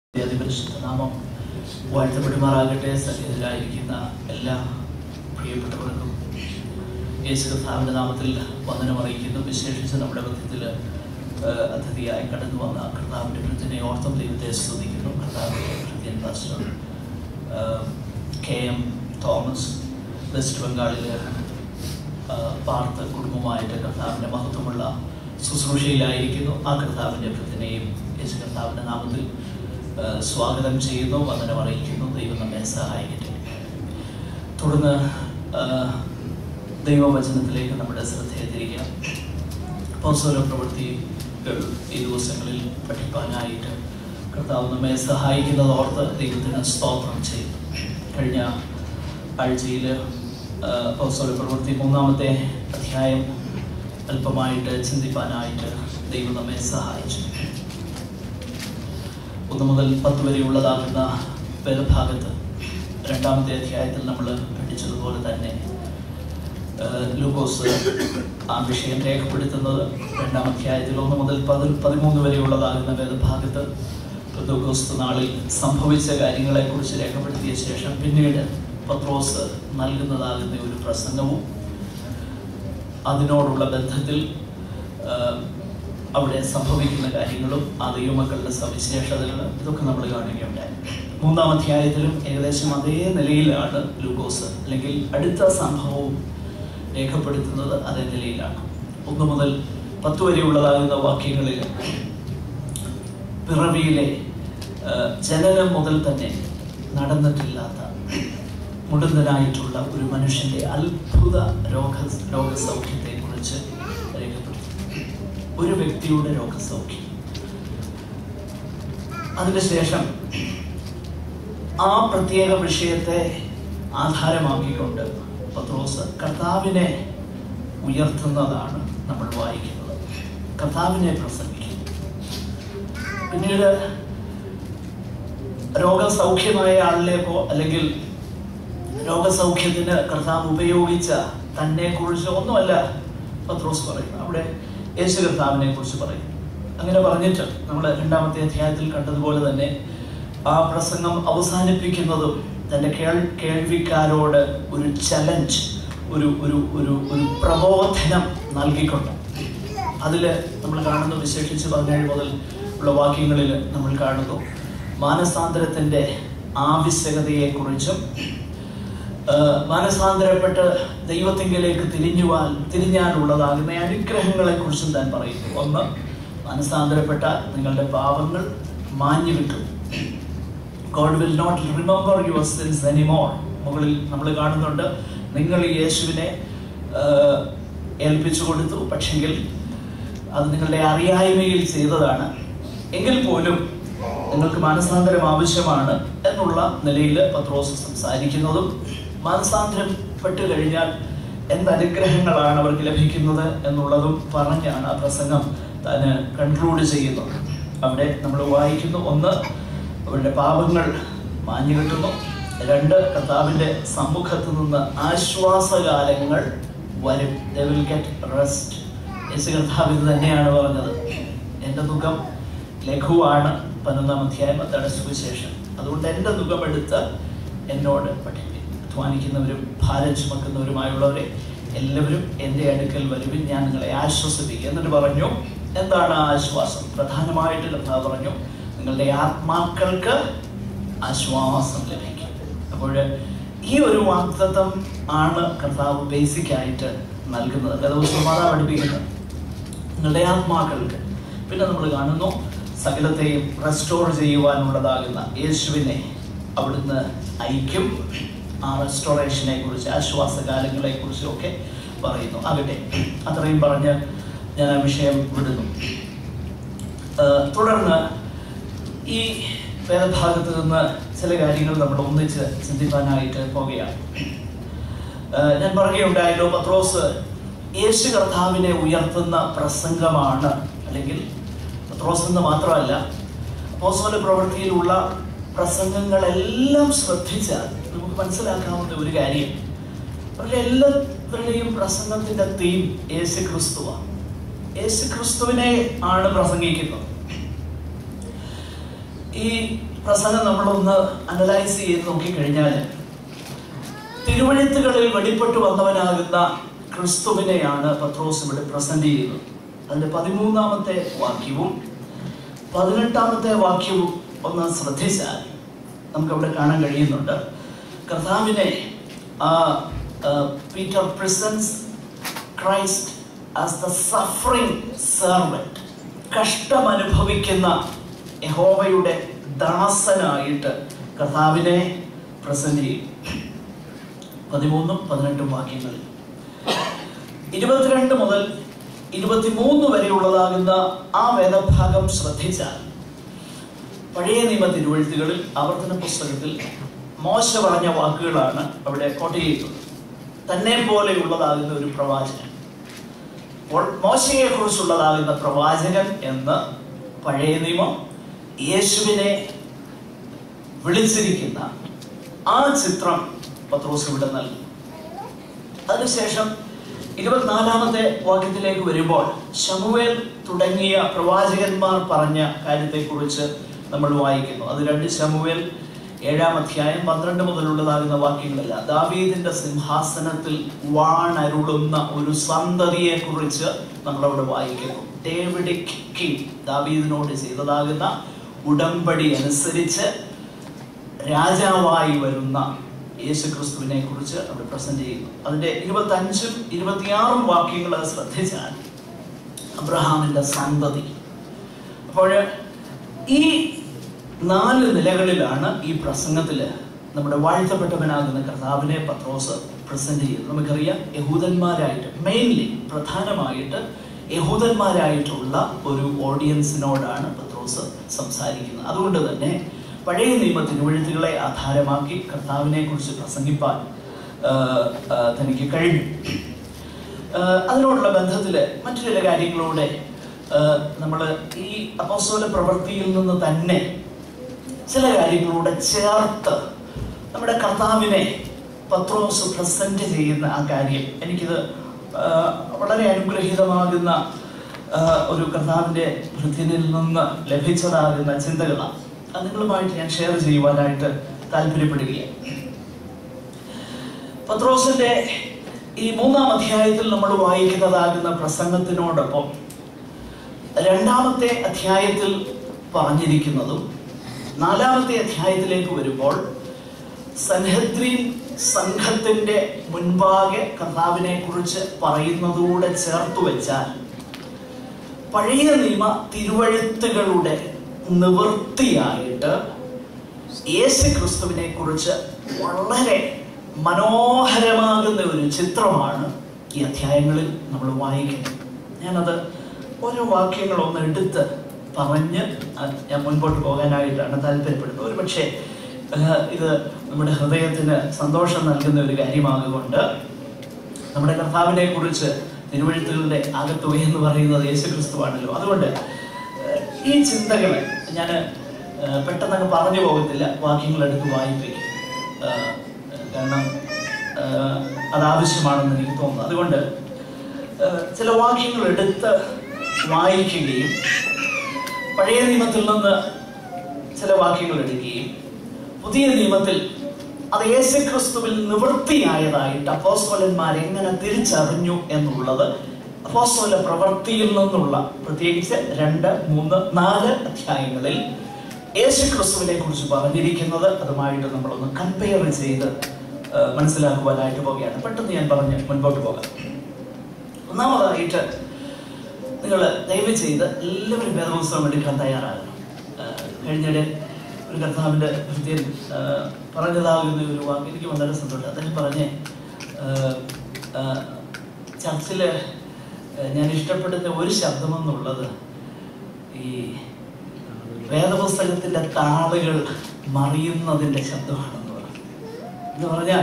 അതിപരിശുദ്ധ നാമം വാഴ്ത്തപ്പെടുമാറാകട്ടെ സന്നിധിയിലായിരിക്കുന്ന എല്ലാ പ്രിയപ്പെട്ടവർക്കും യേശു കർത്താവിൻ്റെ നാമത്തിൽ വന്ദനം അറിയിക്കുന്നു വിശേഷിച്ച് നമ്മുടെ ബന്ധത്തിൽ അതിഥിയായി കടന്നു വന്ന കർത്താവിൻ്റെ കൃത്യനെ ഓർത്തും ദൈവത്തെ സ്തുതിക്കുന്നു കർത്താവിൻ്റെ കൃത്യൻ pastor K M Thomas west ബംഗാളിൽ പാർത്ത് കുടുംബമായിട്ട് കർത്താവിൻ്റെ മഹത്വമുള്ള ശുശ്രൂഷയിലായിരിക്കുന്നു ആ കർത്താവിൻ്റെ കൃത്യനെയും യേശു കർത്താവിൻ്റെ നാമത്തിൽ ആ, സ്വാഗതം ചെയ്യുന്നു വന്ദനം അറിയിക്കുന്നു ദൈവം നമ്മെ സഹായിക്കട്ടെ തുടർന്ന് ആ, ദൈവവചനത്തിലേക്ക് നമ്മുടെ ശ്രദ്ധയെ തിരിക്കാം പൗസോല പ്രവൃത്തികൾ ഈ ദിവസങ്ങളിൽ പഠിപ്പാനായിട്ട് കർത്താവ് നമ്മെ സഹായിക്കുന്നത് ഓർത്ത് ദൈവത്തിന് സ്തോത്രം ചെയ്യുന്നു കഴിഞ്ഞ ആഴ്ചയിൽ പൗസോല പ്രവൃത്തി മൂന്നാമത്തെ അധ്യായം അല്പമായിട്ട് ചിന്തിപ്പാനായിട്ട് ദൈവം നമ്മെ സഹായിച്ചു ഒന്ന് മുതൽ പത്ത് വരെയുള്ളതാകുന്ന വേദഭാഗത്ത് രണ്ടാമത്തെ അധ്യായത്തിൽ നമ്മൾ പഠിച്ചതുപോലെ തന്നെ ആ, ലൂക്കോസ് ആ വിഷയം രേഖപ്പെടുത്തുന്നത് രണ്ടാം അധ്യായത്തിൽ ഒന്ന് മുതൽ പതി പതിമൂന്ന് വരെയുള്ളതാകുന്ന വേദഭാഗത്ത് ലൂക്കോസ് നാളിൽ സംഭവിച്ച കാര്യങ്ങളെക്കുറിച്ച് രേഖപ്പെടുത്തിയ ശേഷം പിന്നീട് പത്രോസ് നൽകുന്നതാകുന്ന ഒരു പ്രസംഗവും അതിനോടുള്ള ബന്ധത്തിൽ ആ, അവിടെ സംഭവിക്കുന്ന കാര്യങ്ങളും ആ ദൈവമക്കളുടെ സവിശേഷതകളും ഇതൊക്കെ നമ്മൾ കാണുകയുണ്ടായി മൂന്നാം അധ്യായത്തിലും ഏകദേശം അതേ നിലയിലാണ് ലൂക്കോസ് അല്ലെങ്കിൽ അടുത്ത സംഭവവും രേഖപ്പെടുത്തുന്നത് അതേ നിലയിലാണ് ഒന്ന് മുതൽ പത്ത് വരെയുള്ളതാകുന്ന വാക്യങ്ങളിൽ പിറവിയിലെ ആ, ജനനം മുതൽ തന്നെ നടന്നിട്ടില്ലാത്ത മുടന്തനായിട്ടുള്ള ഒരു മനുഷ്യന്റെ അത്ഭുത രോഗ രോഗസൗഖ്യത്തെ കുറിച്ച് രേഖപ്പെടുത്തി ഒരു വ്യക്തിയുടെ രോഗസൗഖ്യം അതിനുശേഷം ആ പ്രത്യേക വിഷയത്തെ ആധാരമാക്കിക്കൊണ്ട് പത്രോസ് കർത്താവിനെ ഉയർത്തുന്നതാണ് നമ്മൾ വായിക്കുന്നത് കർത്താവിനെ പ്രസംഗിക്കുന്നു പിന്നീട് രോഗസൗഖ്യമായ ആളിലേക്കോ അല്ലെങ്കിൽ രോഗസൗഖ്യത്തിന് കർത്താവ് ഉപയോഗിച്ച തന്നെ കുറിച്ച് ഒന്നുമല്ല പത്രോസ് പറയുന്നത് അവിടെ യേശു കർത്താവിനെ കുറിച്ച് പറയും അങ്ങനെ പറഞ്ഞിട്ട് നമ്മൾ രണ്ടാമത്തെ അധ്യായത്തിൽ കണ്ടതുപോലെ തന്നെ ആ പ്രസംഗം അവസാനിപ്പിക്കുന്നതും തൻ്റെ കേൾ കേൾവിക്കാരോട് ഒരു ചലഞ്ച് ഒരു ഒരു ഒരു ഒരു പ്രബോധനം നൽകിക്കൊണ്ട് അതിൽ നമ്മൾ കാണുന്നു വിശേഷിച്ച് പതിനേഴ് മുതൽ ഉള്ള വാക്യങ്ങളിൽ നമ്മൾ കാണുന്നു മാനസാന്തരത്തിൻ്റെ ആവശ്യകതയെക്കുറിച്ചും ആ, മാനസാന്തരപ്പെട്ട് ദൈവത്തിങ്കിലേക്ക് തിരിഞ്ഞുവാൻ തിരിഞ്ഞാലുള്ളതാകുന്ന അനുഗ്രഹങ്ങളെ കുറിച്ചും താൻ പറയുന്നു ഒന്ന് മാനസാന്തരപ്പെട്ട നിങ്ങളുടെ പാപങ്ങൾ മാഞ്ഞു കിട്ടും God will not remember your sins anymore മുകളിൽ നമ്മൾ കാണുന്നുണ്ട് നിങ്ങൾ യേശുവിനെ ആ, ഏൽപ്പിച്ചു കൊടുത്തു പക്ഷെങ്കിൽ അത് നിങ്ങളുടെ അറിയായ്മയിൽ ചെയ്തതാണ് എങ്കിൽ പോലും നിങ്ങൾക്ക് മാനസാന്തരം ആവശ്യമാണ് എന്നുള്ള നിലയിൽ പത്രോസ് സംസാരിക്കുന്നതും മാനസാന്തരപ്പെട്ട് കഴിഞ്ഞാൽ എന്ത് അനുഗ്രഹങ്ങളാണ് അവർക്ക് ലഭിക്കുന്നത് എന്നുള്ളതും പറഞ്ഞാണ് ആ പ്രസംഗം താൻ കൺക്ലൂഡ് ചെയ്യുന്നത് അവിടെ നമ്മൾ വായിക്കുന്നു ഒന്ന് അവരുടെ പാപങ്ങൾ മാഞ്ഞു കിട്ടുന്നു രണ്ട് കർത്താവിൻ്റെ സമ്മുഖത്ത് നിന്ന് ആശ്വാസകാലങ്ങൾ വരും ദേ വിൽ ഗെറ്റ് റെസ്റ്റ് യേശു കർത്താവ് ഇത് തന്നെയാണ് പറഞ്ഞത് എൻ്റെ ദുഃഖം ലഘുവാണ് പതിനൊന്നാം അധ്യായം അതാണ് സുവിശേഷം അതുകൊണ്ട് എൻ്റെ ദുഃഖം എടുത്ത് എന്നോട് പഠിപ്പിക്കും അധ്വാനിക്കുന്നവരും ഭാരം ചുമക്കുന്നവരുമായുള്ളവരെ എല്ലാവരും എൻ്റെ അടുക്കൽ വരുവിൻ ഞാൻ നിങ്ങളെ ആശ്വസിപ്പിക്കും എന്നിട്ട് പറഞ്ഞു എന്താണ് ആ ആശ്വാസം പ്രധാനമായിട്ട് കർത്താവ് പറഞ്ഞു നിങ്ങളുടെ ആത്മാക്കൾക്ക് ആശ്വാസം ലഭിക്കും അപ്പോൾ ഈ ഒരു വാക്തത്വം ആണ് കർത്താവ് ബേസിക് ആയിട്ട് നൽകുന്നത് വേദപുസ്തകമാതാ പഠിപ്പിക്കുന്നത് നിങ്ങളുടെ ആത്മാക്കൾക്ക് പിന്നെ നമ്മൾ കാണുന്നു സകലത്തെയും റെസ്റ്റോർ ചെയ്യുവാനുള്ളതാകുന്ന യേശുവിനെ അവിടുന്ന് ഐക്യം ആ റെസ്റ്റോറേഷനെ കുറിച്ച് ആശ്വാസകാലങ്ങളെ കുറിച്ചും ഒക്കെ പറയുന്നു ആകട്ടെ അത്രയും പറഞ്ഞ് ഞാൻ ആ വിഷയം വിടുന്നു ആ, തുടർന്ന് ഈ വേദഭാഗത്ത് നിന്ന് ചില കാര്യങ്ങൾ നമ്മൾ ഒന്നിച്ച് ചിന്തിക്കാനായിട്ട് പോവുകയാണ് ആ, ഞാൻ പറയുകയുണ്ടായല്ലോ പത്രോസ് യേശു കർത്താവിനെ ഉയർത്തുന്ന പ്രസംഗമാണ് അല്ലെങ്കിൽ പത്രോസ് എന്ന് മാത്രമല്ല അപ്പോസ്തല പ്രവൃത്തിയിലുള്ള പ്രസംഗങ്ങളെല്ലാം ശ്രദ്ധിച്ചാൽ നമുക്ക് മനസ്സിലാക്കാവുന്ന ഒരു കാര്യം അവരുടെ എല്ലാവരുടെയും പ്രസംഗത്തിന്റെ തീം യേശു ക്രിസ്തുവാണ് യേശു ക്രിസ്തുവിനെ ആണ് പ്രസംഗിക്കുന്നത് ഈ പ്രസംഗം നമ്മളൊന്ന് അനലൈസ് ചെയ്ത് നോക്കിക്കഴിഞ്ഞാൽ തിരുവഴുത്തുകളിൽ വെളിപ്പെട്ടു വന്നവനാകുന്ന ക്രിസ്തുവിനെയാണ് പത്രോസ് ഇവിടെ പ്രസന്റ് ചെയ്യുന്നത് അതിന്റെ പതിമൂന്നാമത്തെ വാക്യവും പതിനെട്ടാമത്തെ വാക്യവും ഒന്ന് ശ്രദ്ധിച്ചാൽ നമുക്ക് അവിടെ കാണാൻ കഴിയുന്നുണ്ട് കർത്താവിനെ Peter presents Christ as the suffering servant കഷ്ടം അനുഭവിക്കുന്ന യഹോവയുടെ ദാസനായിട്ട് കർത്താവിനെ പ്രസന്റ് ചെയ്യും പതിമൂന്നും പതിനെട്ടും വാക്യങ്ങളിൽ ഇരുപത്തിരണ്ട് മുതൽ ഇരുപത്തിമൂന്ന് വരെയുള്ളതാകുന്ന ആ വേദഭാഗം ശ്രദ്ധിച്ചാൽ പഴയ നിയമ തിരുവഴുത്തുകളിൽ ആവർത്തന പുസ്തകത്തിൽ മോശ പറഞ്ഞ വാക്കുകളാണ് അവിടെ കോട്ട് ചെയ്യുന്നത് തന്നെ പോലെയുള്ളതാകുന്ന ഒരു പ്രവാചകൻ അപ്പോൾ മോശയെ കുറിച്ചുള്ളതാകുന്ന പ്രവാചകൻ എന്ന് പഴയ നിയമം യേശുവിനെ വിളിച്ചിരിക്കുന്ന ആ ചിത്രം പത്രോസ് ഇവിടെ നൽകി അതിനുശേഷം ഇരുപത്തിനാലാമത്തെ വാക്യത്തിലേക്ക് വരുമ്പോൾ ശമുവേൽ തുടങ്ങിയ പ്രവാചകന്മാർ പറഞ്ഞ കാര്യത്തെക്കുറിച്ച് നമ്മൾ വായിക്കുന്നു അത് രണ്ട് ശമുവേൽ ഏഴാം അധ്യായം പന്ത്രണ്ട് മുതലുള്ളതാകുന്ന വാക്യങ്ങളല്ല ദാവീദിന്റെ സിംഹാസനത്തിൽ വാണരുളുന്ന ഒരു സന്തതിയെ കുറിച്ച് നമ്മളവിടെ വായിക്കുന്നു ഡേവിഡിക് കിങ് ദാവീദിനോട് ചെയ്തതാകുന്ന ഉടമ്പടി അനുസരിച്ച് രാജാവായി വരുന്ന യേശു ക്രിസ്തുവിനെ കുറിച്ച് അവിടെ പ്രസന്റ് ചെയ്യുന്നു അതിന്റെ ഇരുപത്തി അഞ്ചും ഇരുപത്തിയാറും വാക്യങ്ങൾ ശ്രദ്ധിച്ചാൽ അബ്രഹാമിന്റെ സന്തതി അപ്പോൾ ഈ നാല് നിലകളിലാണ് ഈ പ്രസംഗത്തിൽ നമ്മുടെ വാഴ്ത്തപ്പെട്ടവനാകുന്ന കർത്താവിനെ പത്രോസ് പ്രസന്റ് ചെയ്യുന്നത് നമുക്കറിയാം യഹൂദന്മാരായിട്ട് മെയിൻലി പ്രധാനമായിട്ട് യഹൂദന്മാരായിട്ടുള്ള ഒരു ഓഡിയൻസിനോടാണ് പത്രോസ് സംസാരിക്കുന്നത് അതുകൊണ്ട് തന്നെ പഴയ നിയമ തിരുവഴുത്തുകളെ ആധാരമാക്കി കർത്താവിനെ കുറിച്ച് പ്രസംഗിപ്പാൻ ആ, ആ, തനിക്ക് കഴിഞ്ഞു ആ, അതിനോടുള്ള ബന്ധത്തിൽ മറ്റു ചില കാര്യങ്ങളൂടെ നമ്മൾ ഈ അപ്പോസ്തല പ്രവൃത്തിയിൽ നിന്ന് തന്നെ ചില കാര്യങ്ങളൂടെ ചേർത്ത് നമ്മുടെ കർത്താവിനെ പത്രോസ് പ്രസന്റ് ചെയ്യുന്ന ആ കാര്യം എനിക്കിത് ആ, വളരെ അനുഗ്രഹീതമാകുന്ന ആ, ഒരു കർത്താവിൻ്റെ ഹൃദയനിൽ നിന്ന് ലഭിച്ചതാകുന്ന ചിന്തകളാണ് അത് നിങ്ങളുമായിട്ട് ഞാൻ ഷെയർ ചെയ്യുവാനായിട്ട് താല്പര്യപ്പെടുകയാണ് പത്രോസിന്റെ ഈ മൂന്നാം അധ്യായത്തിൽ നമ്മൾ വായിക്കുന്നതാകുന്ന പ്രസംഗത്തിനോടൊപ്പം രണ്ടാമത്തെ അധ്യായത്തിൽ പറഞ്ഞിരിക്കുന്നതും നാലാമത്തെ അധ്യായത്തിലേക്ക് വരുമ്പോൾ സൻഹദ്രീൻ സംഘത്തിന്റെ മുൻപാകെ കർത്താവിനെ കുറിച്ച് പറയുന്നതൂടെ ചേർത്ത് വെച്ചാൽ പഴയ നിയമ തിരുവഴുത്തുകളുടെ നിവൃത്തിയായിട്ട് യേശു ക്രിസ്തുവിനെ കുറിച്ച് വളരെ മനോഹരമാകുന്ന ഒരു ചിത്രമാണ് ഈ അധ്യായങ്ങളിൽ നമ്മൾ വായിക്കുന്നത് ഞാനത് ഓരോ വാക്യങ്ങളൊന്ന് എടുത്ത് പറഞ്ഞ് അത് ഞാൻ മുൻപോട്ട് പോകാനായിട്ടാണ് താല്പര്യപ്പെടുന്നത് ഒരു പക്ഷേ ഇത് നമ്മുടെ ഹൃദയത്തിന് സന്തോഷം നൽകുന്ന ഒരു കാര്യമാകുകൊണ്ട് നമ്മുടെ കർത്താവിനെ കുറിച്ച് തിരുവഴുത്തുകളുടെ ആകത്തുക എന്ന് പറയുന്നത് യേശു ക്രിസ്തുവാണല്ലോ അതുകൊണ്ട് ഏഹ്, ഈ ചിന്തകൾ ഞാൻ പെട്ടെന്നങ്ങ് പറഞ്ഞു പോകത്തില്ല വാക്യങ്ങൾ എടുത്ത് വായിപ്പിക്കും ഏഹ്, കാരണം ഏഹ്, അത് ആവശ്യമാണെന്ന് എനിക്ക് തോന്നുന്നു അതുകൊണ്ട് ഏഹ്, ചില വാക്യങ്ങൾ എടുത്ത് വായിക്കുകയും പഴയ നിയമത്തിൽ നിന്ന് ചില വാക്യങ്ങൾ എടുക്കുകയും പുതിയ നിയമത്തിൽ അത് യേശുക്രിസ്തുവിൽ നിവൃത്തിയായതായിട്ട് അപ്പോസ്തലന്മാർ എങ്ങനെ തിരിച്ചറിഞ്ഞു എന്നുള്ളത് അപ്പോസ്തല പ്രവൃത്തിയിൽ നിന്നുള്ള പ്രത്യേകിച്ച് രണ്ട് മൂന്ന് നാല് അധ്യായങ്ങളിൽ യേശുക്രിസ്തുവിനെ കുറിച്ച് പറഞ്ഞിരിക്കുന്നത് അതുമായിട്ട് നമ്മളൊന്ന് കമ്പയർ ചെയ്ത് ആ, മനസ്സിലാക്കുവാനായിട്ട് പോവുകയാണ് പെട്ടെന്ന് ഞാൻ പറഞ്ഞ് മുൻപോട്ട് പോകാം ഒന്നാമതായിട്ട് നിങ്ങൾ ദയവ് ചെയ്ത് എല്ലാവരും വേദപുസ്തകം എടുക്കാൻ തയ്യാറാകണം ആ, കഴിഞ്ഞിടെ ഒരു കർത്താവിൻ്റെ ഹൃദയം ആ, പറഞ്ഞതാകുന്ന ഒരു വാക്ക് എനിക്ക് വളരെ സന്തോഷം അദ്ദേഹം പറഞ്ഞേ ചർച്ചിൽ ഞാൻ ഇഷ്ടപ്പെടുന്ന ഒരു ശബ്ദമെന്നുള്ളത് ഈ വേദപുസ്തകത്തിൻ്റെ താളുകൾ മറിയുന്നതിൻ്റെ ശബ്ദമാണെന്ന് പറഞ്ഞു എന്ന് പറഞ്ഞാൽ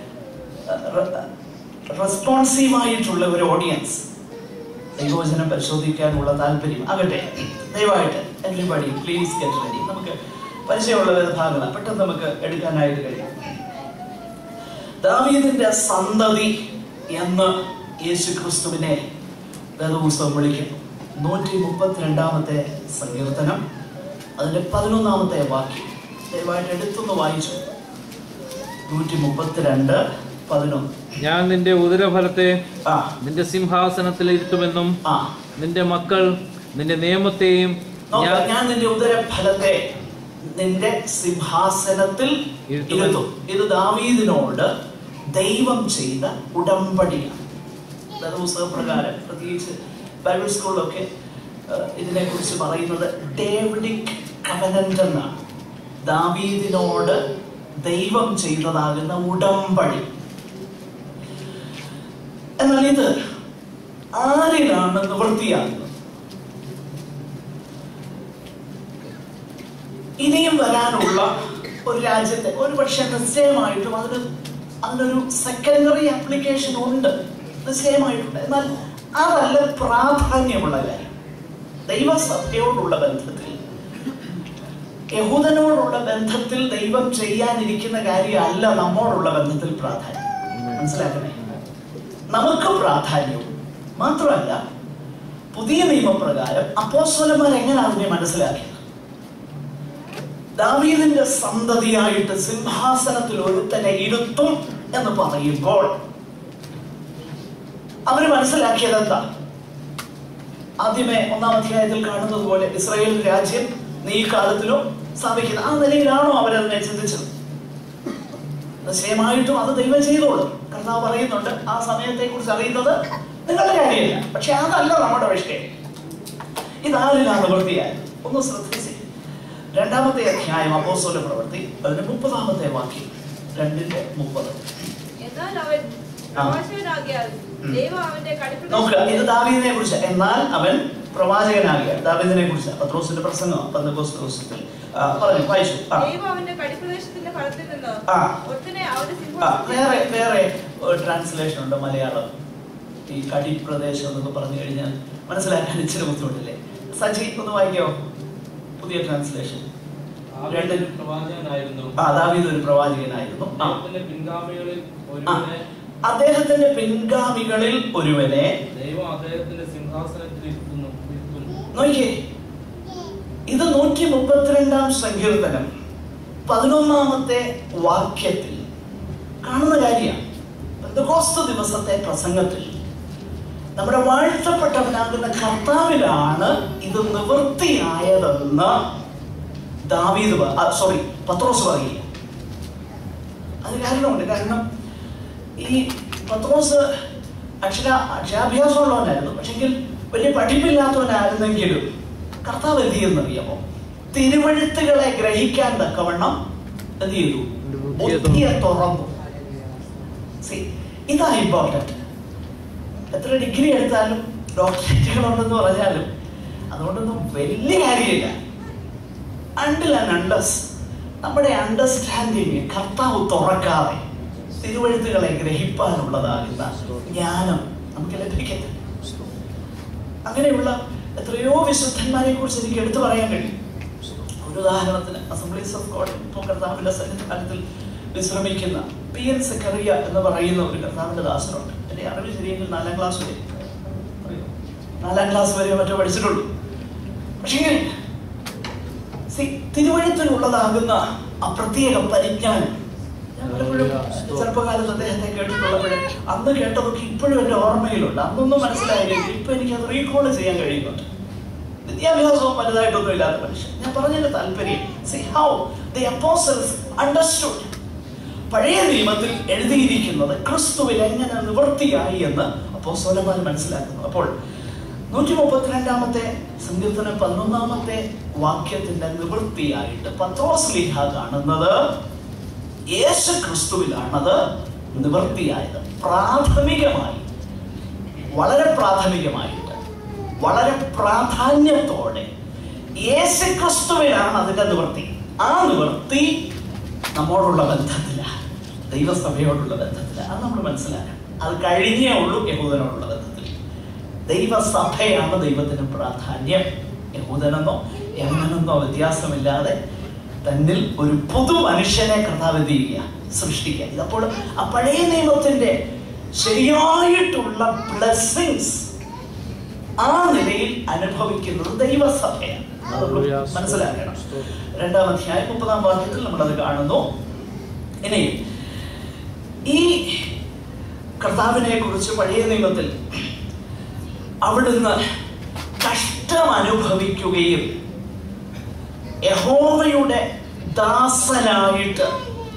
റെസ്പോൺസീവായിട്ടുള്ള ഒരു ഓഡിയൻസ് ദൈവവചനം പരിശോധിക്കാനുള്ള താല്പര്യം ആകട്ടെ ദയവായിട്ട് എവരിബഡി പ്ലീസ് ഗെറ്റ് റെഡി നമുക്ക് പരിചയമുള്ള ഭാഗങ്ങളാണ് പെട്ടെന്ന് നമുക്ക് എടുക്കാനായിട്ട് കഴിയും ദാവീദിന്റെ സന്തതി എന്ന് യേശു ക്രിസ്തുവിനെ വേദപുസ്തകം വിളിക്കുന്നു നൂറ്റി മുപ്പത്തിരണ്ടാമത്തെ സങ്കീർത്തനം അതിന്റെ പതിനൊന്നാമത്തെ വാക്യം ദയവായിട്ട് എടുത്തൊന്ന് വായിച്ചു നൂറ്റി മുപ്പത്തിരണ്ട് പതിനൊന്ന് ഞാൻ നിന്റെ ഉദരഫലത്തെ ആ നിന്റെ സിംഹാസനത്തിൽ ഇരുത്തുമെന്നും ആ നിന്റെ മക്കൾ നിന്റെ നിയമത്തെയും നോക്കാം ഞാൻ ഞാൻ നിന്റെ ഉദരഫലത്തെ നിന്റെ സിംഹാസനത്തിൽ ഇരുത്തും. ഇരുത്തും ഇത് ദാവീദിനോട് ദൈവം ചെയ്ത ഉടമ്പടിയാണ് അതായത് പുസ്തകപ്രകാരം പ്രത്യേകിച്ച് ബൈബിൾ സ്കൂളിലൊക്കെ ഇതിനെ കുറിച്ച് പറയുന്നത് ഡേവിഡിക് കവനന്റ് എന്നാണ് ദാവീദിനോട് ദൈവം ചെയ്തതാകുന്ന ഉടമ്പടി എന്നാൽ ഇത് ആരിലാണ് നിവൃത്തിയാകുന്നത് ഇനിയും വരാനുള്ള ഒരു രാജ്യത്തെ ഒരു പക്ഷേ നിശ്ചയമായിട്ടും അതിന് അതിനൊരു സെക്കൻഡറി ആപ്ലിക്കേഷൻ ഉണ്ട് നിശ്ചയമായിട്ടുണ്ട് എന്നാൽ അതല്ല പ്രാധാന്യമുള്ള കാര്യം ദൈവസഭയോടുള്ള ബന്ധത്തിൽ യഹൂദനോടുള്ള ബന്ധത്തിൽ ദൈവം ചെയ്യാനിരിക്കുന്ന കാര്യമല്ല നമ്മോടുള്ള ബന്ധത്തിൽ പ്രാധാന്യം മനസ്സിലാക്കണേ നമുക്ക് പ്രാധാന്യവും മാത്രമല്ല പുതിയ നിയമപ്രകാരം അപ്പോസ്വലന്മാർ എങ്ങനെ അതിനെ മനസ്സിലാക്കിയത് ദാവീദിന്റെ സന്തതിയായിട്ട് സിംഹാസനത്തിൽ ഒരുത്തനെ ഇരുത്തും എന്ന് പറയുമ്പോൾ അവര് മനസ്സിലാക്കിയത് എന്താ ആദ്യമേ ഒന്നാം അധ്യായത്തിൽ കാണുന്നത് പോലെ ഇസ്രായേൽ രാജ്യം നീ കാലത്തിലോ സ്ഥാപിക്കുന്നത് ആ നിലയിലാണോ അവരതിനെ ചിന്തിച്ചത് നിശ്ചയമായിട്ടും അത് ദൈവം ചെയ്തോളും കർത്താവ് പറയുന്നുണ്ട് ആ സമയത്തെ കുറിച്ച് അറിയുന്നത് നിങ്ങളുടെ കാര്യമില്ല പക്ഷെ അതല്ല നമ്മുടെ വിഷയം ഇതാരിലാണ് നിവൃത്തിയായത് ഒന്ന് ശ്രദ്ധിച്ച് രണ്ടാമത്തെ അധ്യായം അപ്പോസ്തല പ്രവൃത്തി അതിന് മുപ്പതാമത്തെ വാക്യം രണ്ടിന്റെ മുപ്പത് എന്നാൽ അവൻ പ്രവാചകനാകിയാൽ ദൈവം അവന്റെ കടിപ്പിടി നോക്കുക ഇത് ദാവീദിനെ കുറിച്ച് എന്നാൽ അവൻ പ്രവാചകനാകിയ ദാവീദിനെ കുറിച്ച് പത്രോസിന്റെ പ്രസംഗം പന്തകോസ് ദിവസത്തിൽ ആ, പറഞ്ഞു വായിച്ചു ആ ദൈവം അവന്റെ കടിപ്രദേശത്തിന്റെ ഫലത്തിൽ നിന്ന് ആ. ഒത്തിനെ അവന്റെ ആ, വേറെ സിംഹാസനത്തിൽ വേറെ ട്രാൻസ്ലേഷൻ ഉണ്ട് മലയാളം ഈ കടിപ്രദേശം എന്നൊക്കെ പറഞ്ഞു കഴിഞ്ഞാൽ മനസ്സിലാക്കാൻ ഇച്ചിരി ബുദ്ധിമുട്ടില്ലേ സജി ഒന്ന് വായിക്കോ പുതിയ ട്രാൻസ്ലേഷൻ രണ്ട് ആദ്യം പ്രവാചകനായിരുന്നു ആ ദാവീദ് ഒരു പ്രവാചകനായിരുന്നു ആ ദൈവത്തിന്റെ പിൻഗാമികളിൽ ആ. ഒരുവനെ അദ്ദേഹത്തിന്റെ പിൻഗാമികളിൽ ഒരുവനെ ദൈവം അദ്ദേഹത്തിന്റെ സിംഹാസനത്തിൽ ഇരുത്തുന്നു ഇരുത്തും നോക്കിയേ ഇത് നൂറ്റി മുപ്പത്തിരണ്ടാം സങ്കീർത്തനം പതിനൊന്നാമത്തെ വാക്യത്തിൽ കാണുന്ന കാര്യമാണ് പെന്തക്കോസ്ത് ദിവസത്തെ പ്രസംഗത്തിൽ നമ്മുടെ വാഴ്ത്തപ്പെട്ടവനാകുന്ന കർത്താവിലാണ് ഇത് നിവൃത്തിയായതെന്ന് ദാവീദ് സോറി പത്രോസ് പറയുക അത് കാരണമുണ്ട് കാരണം ഈ പത്രോസ് അക്ഷര അക്ഷരാഭ്യാസമുള്ളവനായിരുന്നു പക്ഷെങ്കിൽ വലിയ പഠിപ്പില്ലാത്തവനായിരുന്നെങ്കിലും കർത്താവ് എന്ത് ചെയ്യുന്നറിയാമോ തിരുവഴുത്തുകളെ ഗ്രഹിക്കാൻ തക്കവണ്ണം എന്ത് ചെയ്തു ബുദ്ധിയെ ബുദ്ധിയെ തുറന്നു See, ഇതാ ഇമ്പോർട്ടൻറ്റ് എത്ര ഡിഗ്രി എടുത്താലും ഡോക്ടറേറ്റുകളുണ്ടെന്ന് പറഞ്ഞാലും അതുകൊണ്ടൊന്നും വലിയ കാര്യമില്ല അണ്ടിൽ ആൻഡ് അണ്ടസ് നമ്മുടെ അണ്ടർസ്റ്റാൻഡിങ് കർത്താവ് തുറക്കാതെ തിരുവഴുത്തുകളെ ഗ്രഹിപ്പാനുള്ളതാകുന്ന ജ്ഞാനം നമുക്ക് ലഭിക്കത്തില്ല അങ്ങനെയുള്ള എത്രയോ വിശുദ്ധന്മാരെ കുറിച്ച് എനിക്ക് എടുത്തു പറയാൻ കഴിയും ഒരു ഉദാഹരണത്തിന് അസംബ്ലീസ് ഓഫ് ഗോഡ് ഇപ്പോൾ കർത്താവിന്റെ സന്നിധാനത്തിൽ വിശ്രമിക്കുന്ന പി എൻ സെക്കറിയ എന്ന് പറയുന്ന ഒരു കർത്താവിന്റെ ദാസനുണ്ട് എൻ്റെ അറിവ് ശരിയെങ്കിൽ നാലാം ക്ലാസ് വരെ അറിയോ? നാലാം ക്ലാസ് വരെ മറ്റോ പഠിച്ചിട്ടുള്ളൂ പക്ഷേ See, തിരുവഴുത്തിലുള്ളതാകുന്ന ആ പ്രത്യേക പരിജ്ഞാനം ഞാൻ പലപ്പോഴും ചെറുപ്പകാലത്ത് അദ്ദേഹത്തെ കേട്ടിട്ടുള്ളപ്പോഴേ അന്ന് കേട്ടതൊക്കെ ഇപ്പോഴും എൻ്റെ ഓർമ്മയിലുണ്ട് അന്നൊന്നും മനസ്സിലായില്ലെങ്കിൽ ഇപ്പൊ എനിക്ക് അത് റീകോൾ ചെയ്യാൻ കഴിയുന്നുണ്ട് വിദ്യാഭ്യാസവും വലുതായിട്ടൊന്നും ഇല്ലാത്ത മനുഷ്യൻ ഞാൻ പറഞ്ഞതിന്റെ താല്പര്യം see how the apostles understood പഴയ നിയമത്തിൽ എഴുതിയിരിക്കുന്നത് ക്രിസ്തുവിൽ എങ്ങനെ നിവൃത്തിയായി എന്ന് അപ്പോസ്തലന്മാർ മനസ്സിലാക്കുന്നു അപ്പോൾ നൂറ്റി മുപ്പത്തിരണ്ടാമത്തെ സങ്കീർത്തനം പതിനൊന്നാമത്തെ വാക്യത്തിന്റെ നിവൃത്തിയായിട്ട് പത്രോസ് ലീഹ കാണുന്നത് യേശു ക്രിസ്തുവിലാണത് നിവൃത്തിയായത് പ്രാഥമികമായി വളരെ പ്രാഥമികമായിട്ട് വളരെ പ്രാധാന്യത്തോടെ യേശുക്രിസ്തുവിനാണ് അതിന്റെ നിവൃത്തി ആ നിവൃത്തി നമ്മോടുള്ള ബന്ധത്തില ദൈവസഭയോടുള്ള ബന്ധത്തില അത് നമ്മൾ മനസ്സിലാക്കണം അത് കഴിഞ്ഞേ ഉള്ളൂ യഹൂദനോടുള്ള ബന്ധത്തിൽ ദൈവസഭയാണ് ദൈവത്തിന് പ്രാധാന്യം യഹൂദനെന്നോ യവനെന്നോ വ്യത്യാസമില്ലാതെ തന്നിൽ ഒരു പുതു മനുഷ്യനെ കർത്താവ് എന്ത് ചെയ്യുക സൃഷ്ടിക്കുക ഇതപ്പോൾ ആ പഴയ നിയമത്തിന്റെ ശരിയായിട്ടുള്ള ബ്ലെസ്സിങ്സ് ആ നിലയിൽ അനുഭവിക്കുന്നത് ദൈവസഭയാണ് അത് നമ്മൾ മനസ്സിലാക്കണം രണ്ടാം അധ്യായം മുപ്പതാം വാക്യത്തിൽ നമ്മളത് കാണുന്നു ഇനി ഈ കർത്താവിനെ കുറിച്ച് പഴയ നിയമത്തിൽ അവിടുന്ന് കഷ്ടം അനുഭവിക്കുകയും യഹോവയുടെ ദാസനായിട്ട്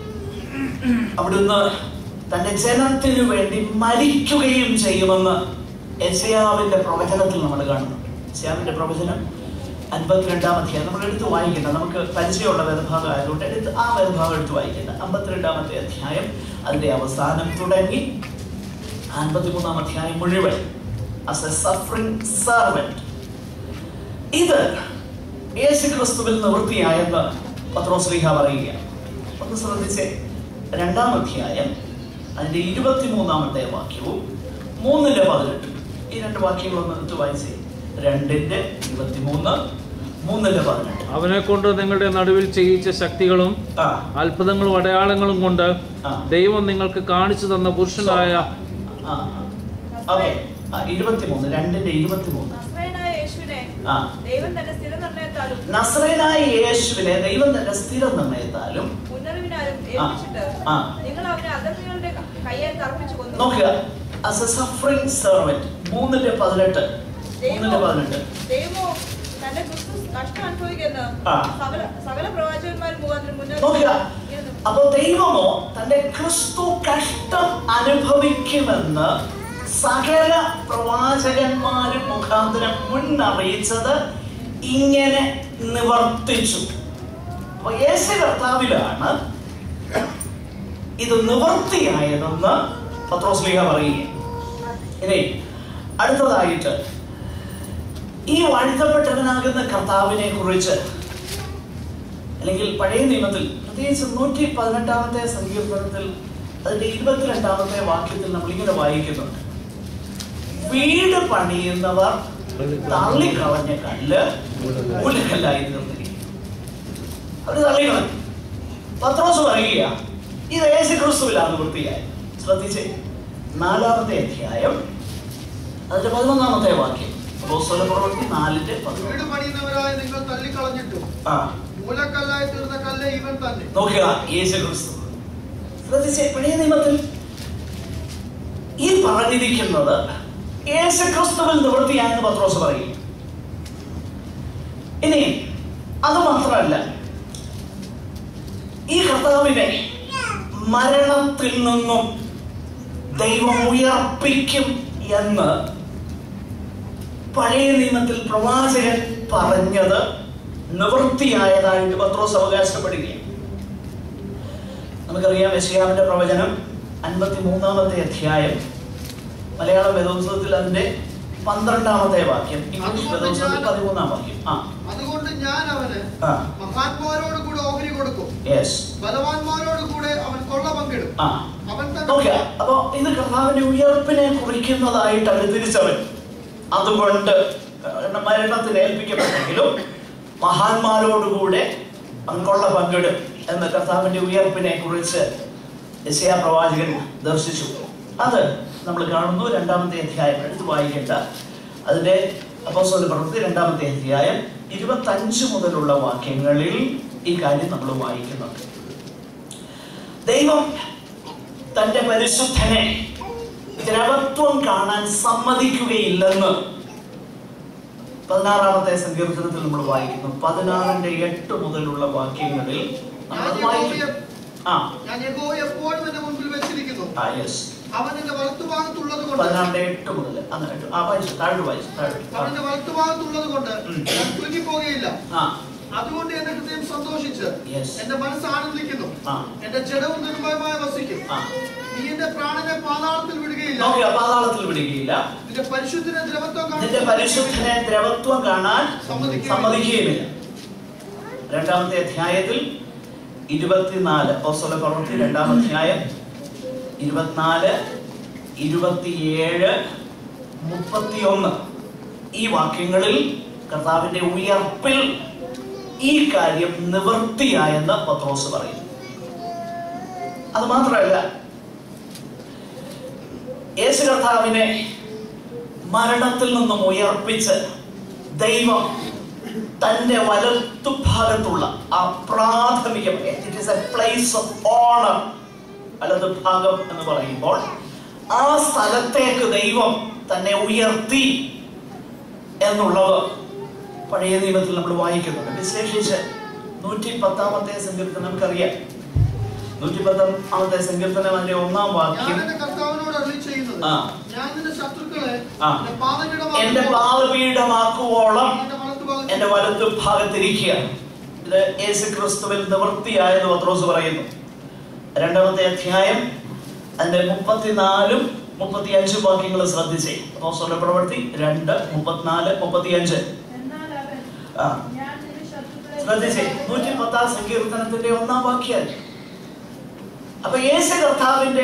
അവിടുന്ന് തന്റെ ജനത്തിനു വേണ്ടി മരിക്കുകയും ചെയ്യുമെന്ന് എസയാവിന്റെ പ്രവചനത്തിൽ നമ്മൾ കാണുന്നു എസയാവിന്റെ പ്രവചനം അൻപത്തിരണ്ടാം അധ്യായം നമ്മൾ എടുത്ത് വായിക്കണ്ട നമുക്ക് പരിചയമുള്ള വേദഭാഗം ആയതുകൊണ്ട് എടുത്ത് ആ വേദഭാഗം എടുത്ത് വായിക്കണ്ട അമ്പത്തിരണ്ടാമത്തെ അധ്യായം അതിന്റെ അവസാനം തുടങ്ങി അൻപത്തിമൂന്നാം അധ്യായം മുഴുവൻ as a suffering servant ഇത് യേശു ക്രിസ്തുവിൽ നിവൃത്തിയായെന്ന് പത്രോസ്ലിഹ പറയുകയാണ് ഒന്ന് ശ്രദ്ധിച്ചേ രണ്ടാം അധ്യായം അതിന്റെ ഇരുപത്തിമൂന്നാമത്തെ വാക്യവും മൂന്നിന്റെ പതിനെട്ട് ഈ രണ്ട് വാക്യങ്ങളൊന്ന് എടുത്ത് വായിച്ചേ രണ്ടിന്റെ ഇരുപത്തിമൂന്ന് മൂന്നിന്റെ പതിനെട്ട് അവനെ കൊണ്ട് നിങ്ങളുടെ നടുവിൽ ചെയ്യിച്ച ശക്തികളും ആ അത്ഭുതങ്ങളും അടയാളങ്ങളും കൊണ്ട് ആ. ദൈവം നിങ്ങൾക്ക് കാണിച്ചു തന്ന പുരുഷനായ ആ ഓക്കെ ആ ഇരുപത്തിമൂന്ന് രണ്ടിന്റെ ഇരുപത്തിമൂന്ന് നസ്രയനായ യേശുവിനെ ആ ദൈവം തന്റെ സ്ഥിര നിർണയത്താലും നസ്രേനായ യേശുവിനെ ദൈവം തന്റെ സ്ഥിര നിർണയത്താലും മുന്നറിവിനാലും ഏൽപ്പിച്ചിട്ട് ആ. നിങ്ങൾ അവനെ അധർമ്മികളുടെ കയ്യാൽ തർപ്പിച്ചു കൊന്നു നോക്കുക ആസ് എ സഫറിംഗ് സെർവന്റ് മൂന്നിന്റെ പതിനെട്ട് മൂന്നിന്റെ പതിനെട്ട് ദൈവമോ തന്റെ ക്രിസ്തു കഷ്ടം അനുഭവിക്കുന്ന ആ. സകല സകല പ്രവാചകന്മാർ മുഖാന്തരം നോക്കുക മുന്നറിയിപ്പ് അപ്പൊ ദൈവമോ തന്റെ ക്രിസ്തു കഷ്ടം അനുഭവിക്കുമെന്ന് സകല പ്രവാചകന്മാരും മുഖാന്തരം മുന്നറിയിച്ചത് ഇങ്ങനെ നിവർത്തിച്ചു അപ്പൊ യേശു കർത്താവിലാണ് ഇത് നിവർത്തിയായതെന്ന് പത്രോസ്ലിഹ പറയുക ഇനി അടുത്തതായിട്ട് ഈ വാഴ്ത്തപ്പെട്ടവനാകുന്ന കർത്താവിനെ കുറിച്ച് അല്ലെങ്കിൽ പഴയ നിയമത്തിൽ പ്രത്യേകിച്ച് നൂറ്റി പതിനെട്ടാമത്തെ സങ്കീർത്തനത്തിൽ അതിന്റെ ഇരുപത്തിരണ്ടാമത്തെ വാക്യത്തിൽ നമ്മൾ ഇങ്ങനെ വായിക്കുന്നുണ്ട് വീട് പണിയുന്നവർ തള്ളിക്കളഞ്ഞ കല്ല് മൂലക്കല്ലായി തീർന്നിരിക്കും അവര് തള്ളിക്കളഞ്ഞു പത്രോസ് പറയുക ഇത് യേശു ക്രിസ്തുവിലാണ് വൃത്തിയായി ശ്രദ്ധിച്ചേ നാലാമത്തെ അധ്യായം അതിന്റെ പതിനൊന്നാമത്തെ വാക്യം അപ്പോസ്തല പ്രവൃത്തി നാലിന്റെ വീട് പതിനൊന്ന് പണിയുന്നവരായ നിങ്ങൾ തള്ളിക്കളഞ്ഞിട്ടു ആ മൂലക്കല്ലായി തീർന്ന കല്ല് ഇവൻ തന്നെ നോക്കുക യേശു ക്രിസ്തു ശ്രദ്ധിച്ചേ പഴയ നിയമത്തിൽ ഈ പറഞ്ഞിരിക്കുന്നത് യേശു ക്രിസ്തുവിൽ നിവൃത്തിയായെന്ന് പത്രോസ് പറയും ഇനി അത് മാത്രമല്ല ഈ കർത്താവിനെ മരണത്തിൽ നിന്നും ദൈവം ഉയർപ്പിക്കും എന്ന് പഴയ നിയമത്തിൽ പ്രവാചകൻ പറഞ്ഞത് നിവൃത്തിയായതായിട്ട് പത്രോസ് അവകാശപ്പെടുകയാണ് നമുക്കറിയാം യശയാവിന്റെ പ്രവചനം അൻപത്തി മൂന്നാമത്തെ അധ്യായം മലയാളം വേദോത്സവത്തിൽ അതിന്റെ പന്ത്രണ്ടാമത്തെ വാക്യം ഇംഗ്ലീഷ് വേദോത്സവത്തിൽ പതിമൂന്നാം വാക്യം ആ അതുകൊണ്ട് ഞാൻ അവന് ആ മഹാന്മാരോട് കൂടെ ഓഹരി കൊടുക്കും യെസ് ബലവാന്മാരോട് കൂടെ അവൻ കൊള്ള പങ്കിടും ആ അവൻ നോക്കുക തന്നെ അപ്പൊ ഇത് കർത്താവിന്റെ ഉയർപ്പിനെ കുറിക്കുന്നതായിട്ട് അവർ തിരിച്ചവൻ അതുകൊണ്ട് ഏഹ്, മരണത്തിന് ഏൽപ്പിക്കപ്പെട്ടെങ്കിലും മഹാന്മാരോടുകൂടെ അവൻ കൊള്ള പങ്കിടും എന്ന് കർത്താവിന്റെ ഉയർപ്പിനെ കുറിച്ച് യശയാ പ്രവാചകൻ ദർശിച്ചു അത് നമ്മൾ കാണുന്നു രണ്ടാമത്തെ അധ്യായം എടുത്ത് വായിക്കേണ്ട അതിന്റെ അപ്പോസ്തല പ്രവൃത്തി രണ്ടാമത്തെ അധ്യായം ഇരുപത്തഞ്ച് മുതലുള്ള വാക്യങ്ങളിൽ ഈ കാര്യം നമ്മൾ വായിക്കുന്നുണ്ട് ദൈവം തന്റെ പരിശുദ്ധനെ ദ്രവത്വം കാണാൻ സമ്മതിക്കുകയില്ലെന്ന് പതിനാറാമത്തെ സങ്കീർത്തനത്തിൽ നമ്മൾ വായിക്കുന്നു പതിനാറിന്റെ എട്ട് മുതലുള്ള വാക്യങ്ങളിൽ നമ്മൾ അത് വായിക്കും ആ ഞാൻ യഹോവ എപ്പോഴും എന്റെ മുൻപിൽ വെച്ചിരിക്കുന്നു ആ യെസ് അവൻ എന്റെ വലത്തുഭാഗത്തുള്ളത് കൊണ്ട് പതിനാറിന്റെ എട്ട് മുതൽ അങ്ങനെ എട്ട്. ആ വായിച്ചു താഴെ വായിച്ചു താഴെ അവൻ എന്റെ വലത്തുഭാഗത്തുള്ളത് കൊണ്ട് ഉം. ഞാൻ കുലുങ്ങിപ്പോകുകയില്ല ആ അതുകൊണ്ട് എന്റെ ഹൃദയം സന്തോഷിച്ച് Yes. എന്റെ മനസ്സ് ആനന്ദിക്കുന്നു ആ എന്റെ ജഡവും നിർഭയമായി വസിക്കും ആ നീ എന്റെ പ്രാണനെ പാതാളത്തിൽ വിടുകയില്ല നോക്കുക പാതാളത്തിൽ വിടുകയില്ല നിന്റെ പരിശുദ്ധനെ ദ്രവത്വം നിന്റെ പരിശുദ്ധനെ ദ്രവത്വം കാണാൻ സമ്മതിക്കുകയില്ല. സമ്മതിക്കുകയുമില്ല രണ്ടാമത്തെ അധ്യായത്തിൽ ഇരുപത്തിനാല് അപ്പോസ്തല പ്രവൃത്തി രണ്ടാം അധ്യായം ഇരുപത്തിനാല് ഇരുപത്തിയേഴ് മുപ്പത്തിയൊന്ന് ഈ വാക്യങ്ങളിൽ കർത്താവിന്റെ ഉയർപ്പിൽ ഈ കാര്യം നിവൃത്തിയായെന്ന് പത്രോസ് പറയും അത് മാത്രമല്ല യേശു കർത്താവിനെ മരണത്തിൽ നിന്നും ഉയർപ്പിച്ച് ദൈവം തന്റെ വലത്തു ഭാഗത്തുള്ള ആ പ്രാഥമിക it is a place of honour വലതു ഭാഗം എന്ന് പറയുമ്പോൾ ആ സ്ഥലത്തേക്ക് ദൈവം തന്നെ ഉയർത്തി എന്നുള്ളത് പഴയ നിയമത്തിൽ നമ്മൾ വായിക്കുന്നുണ്ട് വിശേഷിച്ച് നൂറ്റി പത്താമത്തെ സങ്കീർത്തനം നമുക്കറിയാം നൂറ്റി പത്താമത്തെ സങ്കീർത്തനം അതിന്റെ ഒന്നാം ഞാൻ വാക്യം എന്റെ കർത്താവിനോട് അരുളി ചെയ്യുന്നത് ആ. ഞാൻ നിന്റെ ശത്രുക്കളെ ആ. എന്റെ പാതകിടമാക്കുമ്പോൾ എന്റെ പാതപീഠമാക്കുവോളം എന്റെ വലത്തുഭാഗത്ത് എന്റെ വലത്തു ഭാഗത്തിരിക്കുക ഇത് യേശു ക്രിസ്തുവിൽ നിവൃത്തിയായെന്ന് പത്രോസ് പറയുന്നു രണ്ടാമത്തെ അധ്യായം അതിന്റെ മുപ്പത്തിനാലും മുപ്പത്തി അഞ്ചും വാക്യങ്ങൾ ശ്രദ്ധിച്ചേ അപ്പോസ്തലരുടെ പ്രവൃത്തി രണ്ട് മുപ്പത്തിനാല് മുപ്പത്തി അഞ്ച് എന്നാൽ അവൻ ആ ഞാൻ നിന്റെ ശത്രുക്കളെ ശ്രദ്ധിച്ചേ നൂറ്റി പത്താം സങ്കീർത്തനത്തിന്റെ ഒന്നാം വാക്യം അപ്പൊ യേശു കർത്താവിന്റെ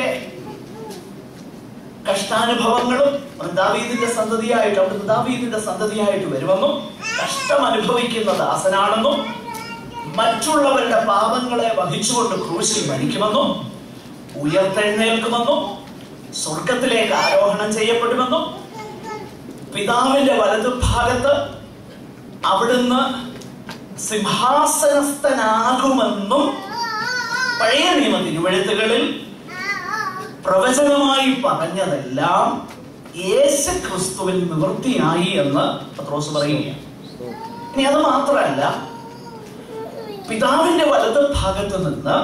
കഷ്ടാനുഭവങ്ങളും അവൻ ദാവീദിന്റെ സന്തതിയായിട്ട് അവിടുന്ന് ദാവീദിന്റെ സന്തതിയായിട്ട് വരുമെന്നും കഷ്ടം അനുഭവിക്കുന്ന ദാസനാണെന്നും മറ്റുള്ളവരുടെ പാപങ്ങളെ വഹിച്ചുകൊണ്ട് ക്രൂശിൽ മരിക്കുമെന്നും ഉയർത്തെഴുന്നേൽക്കുമെന്നും സ്വർഗത്തിലേക്ക് ആരോഹണം ചെയ്യപ്പെടുമെന്നും പിതാവിന്റെ വലതുഭാഗത്ത് അവിടുന്ന് സിംഹാസനസ്ഥനാകുമെന്നും പഴയ നിയമ തിരുവഴുത്തുകളിൽ പ്രവചനമായി പറഞ്ഞതെല്ലാം യേശു ക്രിസ്തുവിൽ നിവൃത്തിയായി എന്ന് പത്രോസ് പറയുകയാണ് ഇനി അത് മാത്രമല്ല പിതാവിന്റെ വലത് ഭാഗത്ത് നിന്ന്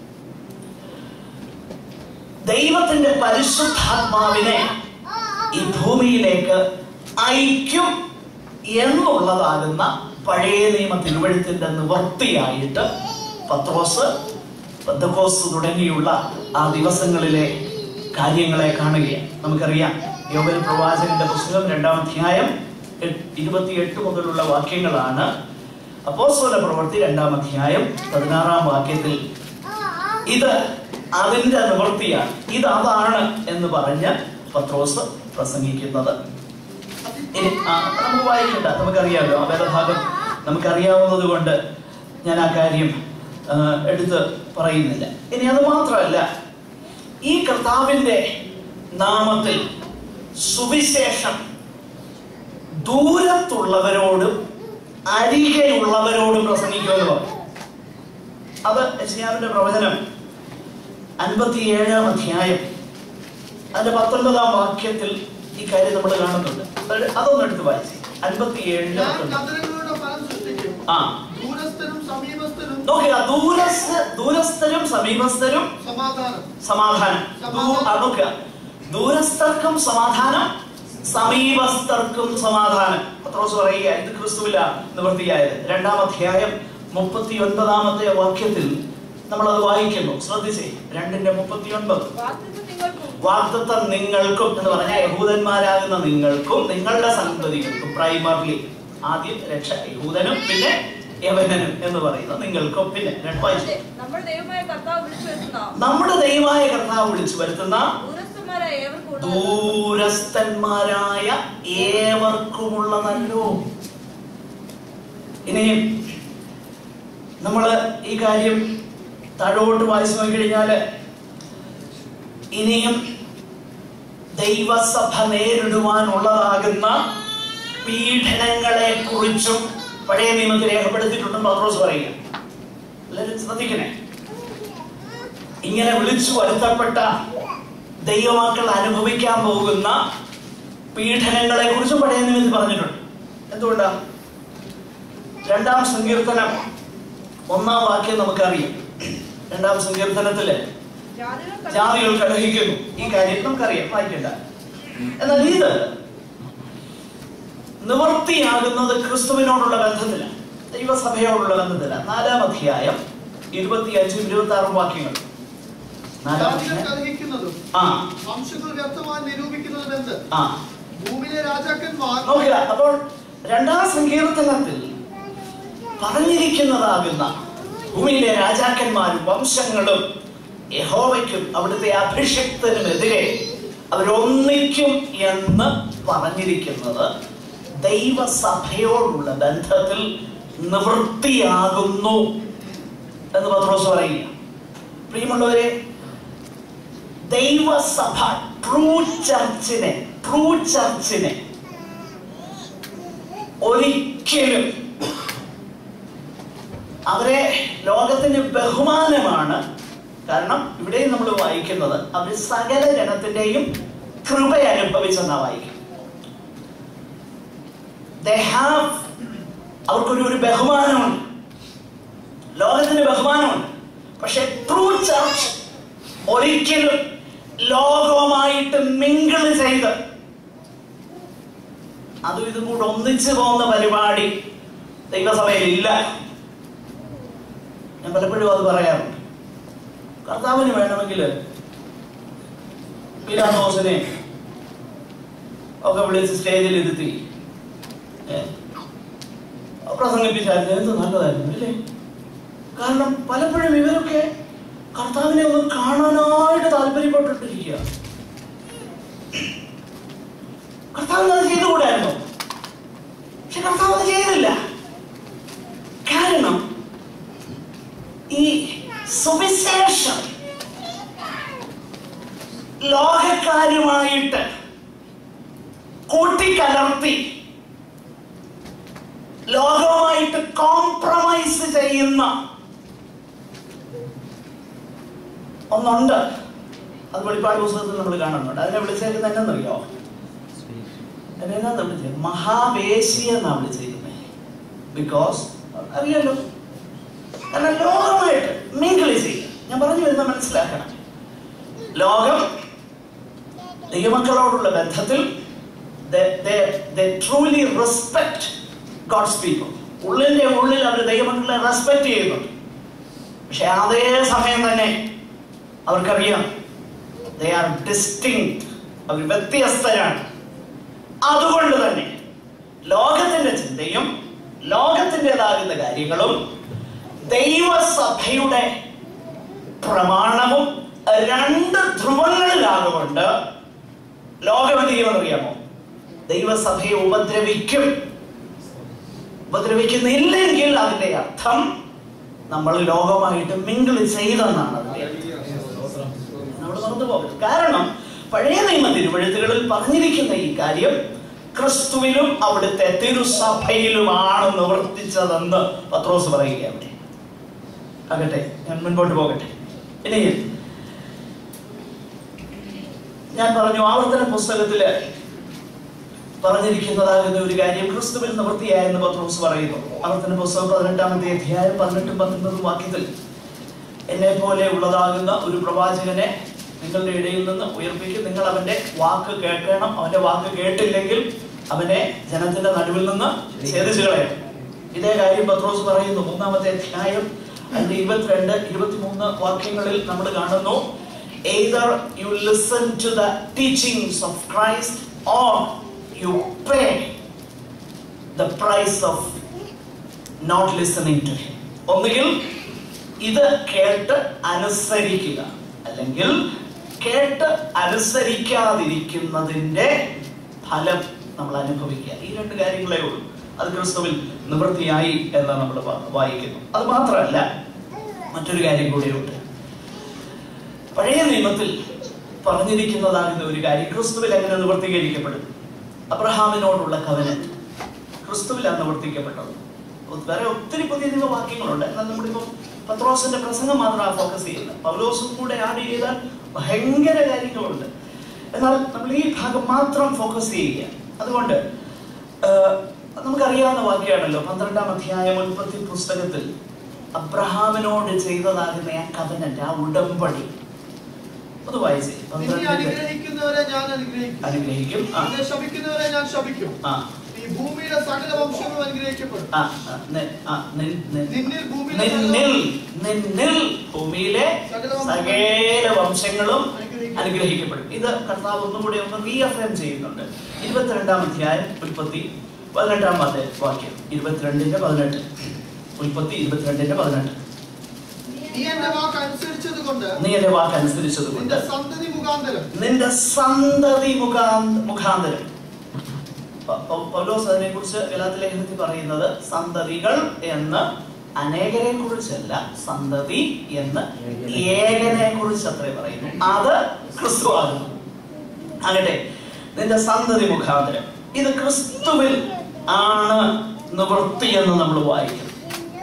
ദൈവത്തിന്റെ പരിശുദ്ധാത്മാവിനെ ഈ ഭൂമിയിലേക്ക് അയക്കും എന്നുള്ളതാകുന്ന പഴയ നിയമ തിരുവഴുത്തിന്റെ നിവൃത്തിയായിട്ട് പത്രോസ് പന്തക്കോസ് തുടങ്ങിയുള്ള ആ ദിവസങ്ങളിലെ കാര്യങ്ങളെ കാണുകയാണ് നമുക്കറിയാം യോബൽ പ്രവാചകന്റെ പുസ്തകം രണ്ടാം അധ്യായം എട്ട്- ഇരുപത്തിയെട്ട് മുതലുള്ള വാക്യങ്ങളാണ് അപ്പോസ്തല പ്രവൃത്തി രണ്ടാം അധ്യായം പതിനാറാം വാക്യത്തിൽ ഇത് അതിന്റെ നിവൃത്തിയാണ് ഇത് അതാണ് എന്ന് പറഞ്ഞ് പത്രോസ് പ്രസംഗിക്കുന്നത് ഇനി ആ, നമുക്ക് വായിക്കണ്ട നമുക്കറിയാമല്ലോ ആ വേദഭാഗം നമുക്കറിയാവുന്നത് കൊണ്ട് ഞാൻ ആ കാര്യം ആ, എടുത്ത് പറയുന്നില്ല ഇനി അത് മാത്രമല്ല ഈ കർത്താവിന്റെ നാമത്തിൽ സുവിശേഷം ദൂരത്തുള്ളവരോടും അരികെയുള്ളവരോടും പ്രസംഗിക്കുമെന്ന് പറയും അത് യശയാവിന്റെ പ്രവചനം അൻപത്തിയേഴാം അധ്യായം അതിന്റെ പത്തൊൻപതാം വാക്യത്തിൽ ഈ കാര്യം നമ്മൾ കാണുന്നുണ്ട് അത് അതൊന്നും എടുത്ത് വായിച്ചു അൻപത്തിയേഴിന്റെ ഞാൻ പത്തൊൻപത് കതിരങ്ങളുടെ ഫലം സൃഷ്ടിക്കും ആ ദൂരസ്ഥരും സമീപസ്ഥരും നോക്കുക ദൂരസ്ഥ ദൂരസ്ഥരും സമീപസ്ഥരും സമാധാനം സമാധാനം ദൂ- ആ, നോക്കുക ദൂരസ്ഥർക്കും സമാധാനം സമീപസ്ഥർക്കും സമാധാനം പത്രോസ് പറയുക ഇത് ക്രിസ്തുവില നിവൃത്തിയായത് രണ്ടാം അധ്യായം മുപ്പത്തി ഒൻപതാമത്തെ വാക്യത്തിൽ നമ്മൾ അത് വായിക്കുന്നു ശ്രദ്ധിച്ചേ രണ്ടിന്റെ മുപ്പത്തി ഒൻപത് വാഗ്ദത്തം നിങ്ങൾക്കും വാഗ്ദത്തം നിങ്ങൾക്കും എന്ന് പറഞ്ഞാൽ യഹൂദന്മാരാകുന്ന നിങ്ങൾക്കും നിങ്ങളുടെ സന്തതികൾക്കും പ്രൈമർലി ആദ്യം രക്ഷ യഹൂദനും പിന്നെ യവനനും എന്ന് പറയുന്നത് നിങ്ങൾക്കും പിന്നെ രണ്ട് വായിച്ചു നമ്മുടെ ദൈവമായ കർത്താവ് വിളിച്ചു വരുത്തുന്ന നമ്മുടെ ദൈവമായ കർത്താവ് വിളിച്ചു വരുത്തുന്ന ദൂരസ്ഥന്മാരായ ഏവർക്കും ഉള്ള ദൂരസ്ഥന്മാരായ ഏവർക്കുമുള്ളതല്ലോ ഇനി നമ്മൾ ഈ കാര്യം താഴോട്ട് വായിച്ചു നോക്കിക്കഴിഞ്ഞാല് ഇനിയും ദൈവസഭ നേരിടുവാനുള്ളതാകുന്ന പീഡനങ്ങളെ കുറിച്ചും പഴയ നിയമത്തിൽ രേഖപ്പെടുത്തിയിട്ടുണ്ടെന്ന് പത്രോസ് പറയുക എല്ലാവരും ശ്രദ്ധിക്കണേ ഇങ്ങനെ വിളിച്ചു വരുത്തപ്പെട്ട ദൈവമക്കൾ അനുഭവിക്കാൻ പോകുന്ന പീഡനങ്ങളെ കുറിച്ച് പഴയ നിയമത്തിൽ പറഞ്ഞിട്ടുണ്ട് എന്തുകൊണ്ടാ രണ്ടാം സങ്കീർത്തനം ഒന്നാം വാക്യം നമുക്കറിയാം രണ്ടാം സങ്കീർത്തനത്തില് ജാതികൾ ജാതികൾ കലഹിക്കുന്നു ഈ കാര്യം നമുക്കറിയാം വായിക്കണ്ട എന്നാൽ ഇത് നിവൃത്തിയാകുന്നത് ക്രിസ്തുവിനോടുള്ള ബന്ധത്തിലാണ് ദൈവസഭയോടുള്ള ബന്ധത്തിലാണ് നാലാം അധ്യായം ഇരുപത്തി അഞ്ചും ഇരുപത്തി ആറും വാക്യങ്ങൾ നാലാം ജാതികൾ അധ്യായം കലഹിക്കുന്നതും ആ വംശങ്ങൾ വ്യക്തമായി നിരൂപിക്കുന്നതും എന്ത് ആ ഭൂമിയിലെ രാജാക്കന്മാർ നോക്കുക അപ്പോൾ രണ്ടാം സങ്കീർത്തനത്തിൽ പറഞ്ഞിരിക്കുന്നതാകുന്ന ഭൂമിയിലെ രാജാക്കന്മാരും വംശങ്ങളും യഹോവയ്ക്കും അവിടുത്തെ അഭിഷിക്തനുമെതിരെ അവരൊന്നിക്കും എന്ന് പറഞ്ഞിരിക്കുന്നത് ദൈവസഭയോടുള്ള ബന്ധത്തിൽ നിവൃത്തിയാകുന്നു എന്ന് പത്രോസ് പറയുക പ്രിയമുള്ളവരെ ദൈവസഭ ട്രൂ ചർച്ചിനെ ട്രൂ ചർച്ചിനെ ഒരിക്കലും അവരെ ലോകത്തിന് ബഹുമാനമാണ് കാരണം ഇവിടെയും നമ്മൾ വായിക്കുന്നത് അവർ സകല ജനത്തിന്റെയും കൃപ അനുഭവിച്ചെന്നാ വായിക്കുന്നത് They have അവർക്കൊരു ഒരു ബഹുമാനമുണ്ട് ലോകത്തിന് ബഹുമാനമുണ്ട് പക്ഷെ ട്രൂ ചർച്ച് ഒരിക്കലും ലോകവുമായിട്ട് മിങ്കിൾ ചെയ്ത് അതും ഇതും കൂടെ ഒന്നിച്ചു പോകുന്ന പരിപാടി ദൈവസഭയിൽ ഇല്ല ഞാൻ പലപ്പോഴും അത് പറയാറുണ്ട് കർത്താവിന് വേണമെങ്കിൽ പീലാത്തോസിനെ ഒക്കെ വിളിച്ച് സ്റ്റേജിൽ ഇരുത്തി ഏ, പ്രസംഗിപ്പിച്ചായിരുന്നു എന്ത് നല്ലതായിരുന്നു അല്ലേ കാരണം പലപ്പോഴും ഇവരൊക്കെ കർത്താവിനെ ഒന്ന് കാണാനായിട്ട് താല്പര്യപ്പെട്ടിട്ടിരിക്കുക കർത്താവ് അത് ചെയ്തുകൂടായിരുന്നു പക്ഷെ കർത്താവ് അത് ചെയ്തില്ല കാരണം ഈ സുവിശേഷം ലോകക്കാരുമായിട്ട് കൂട്ടിക്കലർത്തി ലോകവുമായിട്ട് കോംപ്രമൈസ് ചെയ്യുന്ന ഒന്നുണ്ട് അത് വെളിപ്പാട് പുസ്തകത്തിൽ നമ്മൾ കാണുന്നുണ്ട് അതിനെ വിളിച്ചേക്കുന്നത് എന്നറിയോ അതിനെന്താ വിളിച്ചത് മഹാവേശി എന്നാ വിളിച്ചിരിക്കുന്നത് ബിക്കോസ് അറിയാലോ കാരണം ലോകമായിട്ട് മിങ്കിൾ ചെയ്യും ഞാൻ പറഞ്ഞു വരുന്ന മനസ്സിലാക്കണം ലോകം ദൈവമക്കളോടുള്ള ബന്ധത്തിൽ ട്രൂലി റെസ്പെക്ട് ഗോഡ്സ് പീപ്പിൾ ഉള്ളിന്റെ ഉള്ളിൽ അവർ ദൈവമക്കളെ റെസ്പെക്ട് ചെയ്യുന്നുണ്ട് പക്ഷെ അതേ സമയം തന്നെ അവർക്കറിയാം ദേ ആർ ഡിസ്റ്റിങ് അവർ വ്യത്യസ്തരാണ് അതുകൊണ്ട് തന്നെ ലോകത്തിന്റെ ചിന്തയും ലോകത്തിൻ്റെതാകുന്ന കാര്യങ്ങളും ദൈവസഭയുടെ പ്രമാണവും രണ്ട് ധ്രുവങ്ങളിലാകൊണ്ട് ലോകം എന്ത് ചെയ്യുമെന്നറിയാമോ ദൈവസഭയെ ഉപദ്രവിക്കും ഉപദ്രവിക്കുന്നില്ലെങ്കിൽ അതിന്റെ അർത്ഥം നമ്മൾ ലോകമായിട്ട് മിങ്കിൾ ചെയ്തെന്നാണ് അതിന്റെ അർത്ഥം നമ്മൾ മറന്നു പോകരുത് കാരണം പഴയ നിയമ തിരുവഴുത്തുകളിൽ പറഞ്ഞിരിക്കുന്ന ഈ കാര്യം ക്രിസ്തുവിലും അവിടുത്തെ തിരുസഭയിലുമാണ് നിവർത്തിച്ചതെന്ന് പത്രോസ് പറയുകയാണ് ആകട്ടെ ഞാൻ മുൻപോട്ട് പോകട്ടെ ഇനി ഞാൻ പറഞ്ഞു ആവർത്തന പുസ്തകത്തില് പറഞ്ഞിരിക്കുന്നതാകുന്ന ഒരു കാര്യം ക്രിസ്തുവിൽ നിവൃത്തിയായെന്ന് പത്രോസ് പറയുന്നു ആവർത്തന പുസ്തകം പതിനെട്ടാമത്തെ അധ്യായം പതിനെട്ടും പത്തൊൻപതും വാക്യത്തിൽ എന്നെ പോലെ ഉള്ളതാകുന്ന ഒരു പ്രവാചകനെ നിങ്ങളുടെ ഇടയിൽ നിന്ന് ഉയർപ്പിക്കും നിങ്ങൾ അവന്റെ വാക്ക് കേൾക്കണം അവന്റെ വാക്ക് കേട്ടില്ലെങ്കിൽ അവനെ ജനത്തിന്റെ നടുവിൽ നിന്ന് ഛേദിച്ചു കളയണം ഇതേ കാര്യം പത്രോസ് പറയുന്നു മൂന്നാമത്തെ അധ്യായം അതിന്റെ ഇരുപത്തിരണ്ട് ഇരുപത്തിമൂന്ന് വാക്യങ്ങളിൽ നമ്മൾ കാണുന്നു either you listen to the teachings of Christ or you pay the price of not listening to him ഒന്നുകിൽ ഇത് കേട്ട് അനുസരിക്കുക അല്ലെങ്കിൽ കേട്ട് അനുസരിക്കാതിരിക്കുന്നതിന്റെ ഫലം നമ്മൾ അനുഭവിക്കുക ഈ രണ്ട് കാര്യങ്ങളേ ഉള്ളൂ അത് ക്രിസ്തുവിൽ നിവൃത്തിയായി എന്ന് നമ്മൾ വാ- വായിക്കുന്നു അത് മാത്രമല്ല മറ്റൊരു കാര്യം കൂടിയുണ്ട് പഴയ നിയമത്തിൽ പറഞ്ഞിരിക്കുന്നതാകുന്ന ഒരു കാര്യം ക്രിസ്തുവിൽ എങ്ങനെ നിവർത്തീകരിക്കപ്പെടും അബ്രഹാമിനോടുള്ള കവനന്റ് ക്രിസ്തുവിലാണ് നിവർത്തിക്കപ്പെട്ടത് വേറെ ഒത്തിരി പുതിയ നിയമ വാക്യങ്ങളുണ്ട് എന്നാൽ നമ്മളിപ്പം പത്രോസിന്റെ പ്രസംഗം മാത്രമാണ് ഫോക്കസ് ചെയ്യുന്നത് പൗലോസും കൂടെ ആഡ് ചെയ്താൽ ഭയങ്കര കാര്യങ്ങളുണ്ട് എന്നാൽ നമ്മൾ ഈ ഭാഗം മാത്രം ഫോക്കസ് ചെയ്യുക അതുകൊണ്ട് ആഹ്, നമുക്കറിയാവുന്ന വാക്യമാണല്ലോ പന്ത്രണ്ടാം അധ്യായം ഉൽപ്പത്തി പുസ്തകത്തിൽ അബ്രഹാമിനോട് ചെയ്തതാകുന്ന ആ കവനന്റ് ആ ഉടമ്പടി അത് വായിച്ചേ നിന്നെ പന്ത്രണ്ടിന്റെ അനുഗ്രഹിക്കുന്നവരെ ഞാൻ അനുഗ്രഹിക്കും അനുഗ്രഹിക്കും ആ നിന്നെ ശപിക്കുന്നവരെ ഞാൻ ശപിക്കും ആ ഈ ഭൂമിയിലെ സകല വംശങ്ങളും അനുഗ്രഹിക്കപ്പെടും ആ ആ, നി- ആ, നി- നി- നിന്നിൽ ഭൂമിയിലെ നിന്നിൽ നിന്നിൽ ഭൂമിയിലെ സകല വംശങ്ങളും അനുഗ്രഹിക്കപ്പെടും ഇത് കർത്താവ് ഒന്നും കൂടി ഒന്ന് റീഅഫേം ചെയ്യുന്നുണ്ട് ഇരുപത്തിരണ്ടാം അധ്യായം ഉൽപ്പത്തി പതിനെട്ടാം വാക്യ- വാക്യം ഇരുപത്തിരണ്ടിന്റെ പതിനെട്ട് ഉൽപ്പത്തി ഇരുപത്തിരണ്ടിന്റെ പതിനെട്ട് നീ എന്റെ വാക്ക് അനുസരിച്ചത് കൊണ്ട് നീ എന്റെ വാക്ക് അനുസരിച്ചത് കൊണ്ട് നിന്റെ സന്തതി മുഖാന്തരം നിന്റെ സന്തതി മുഖാന്ത മുഖാന്തരം പ- പ- പൗലോസ് അതിനെ കുറിച്ച് ലേഖനത്തിൽ പറയുന്നത് സന്തതികൾ എന്ന് അനേകരെ കുറിച്ചല്ല സന്തതി എന്ന് ഏകനെ കുറിച്ച് അത്രേ പറയുന്നു അത് ക്രിസ്തുവാകുന്നു ആകട്ടെ നിന്റെ സന്തതി മുഖാന്തരം ഇത് ക്രിസ്തുവിൽ ആണ് നിവൃത്തി എന്ന് നമ്മൾ വായിക്കുന്നു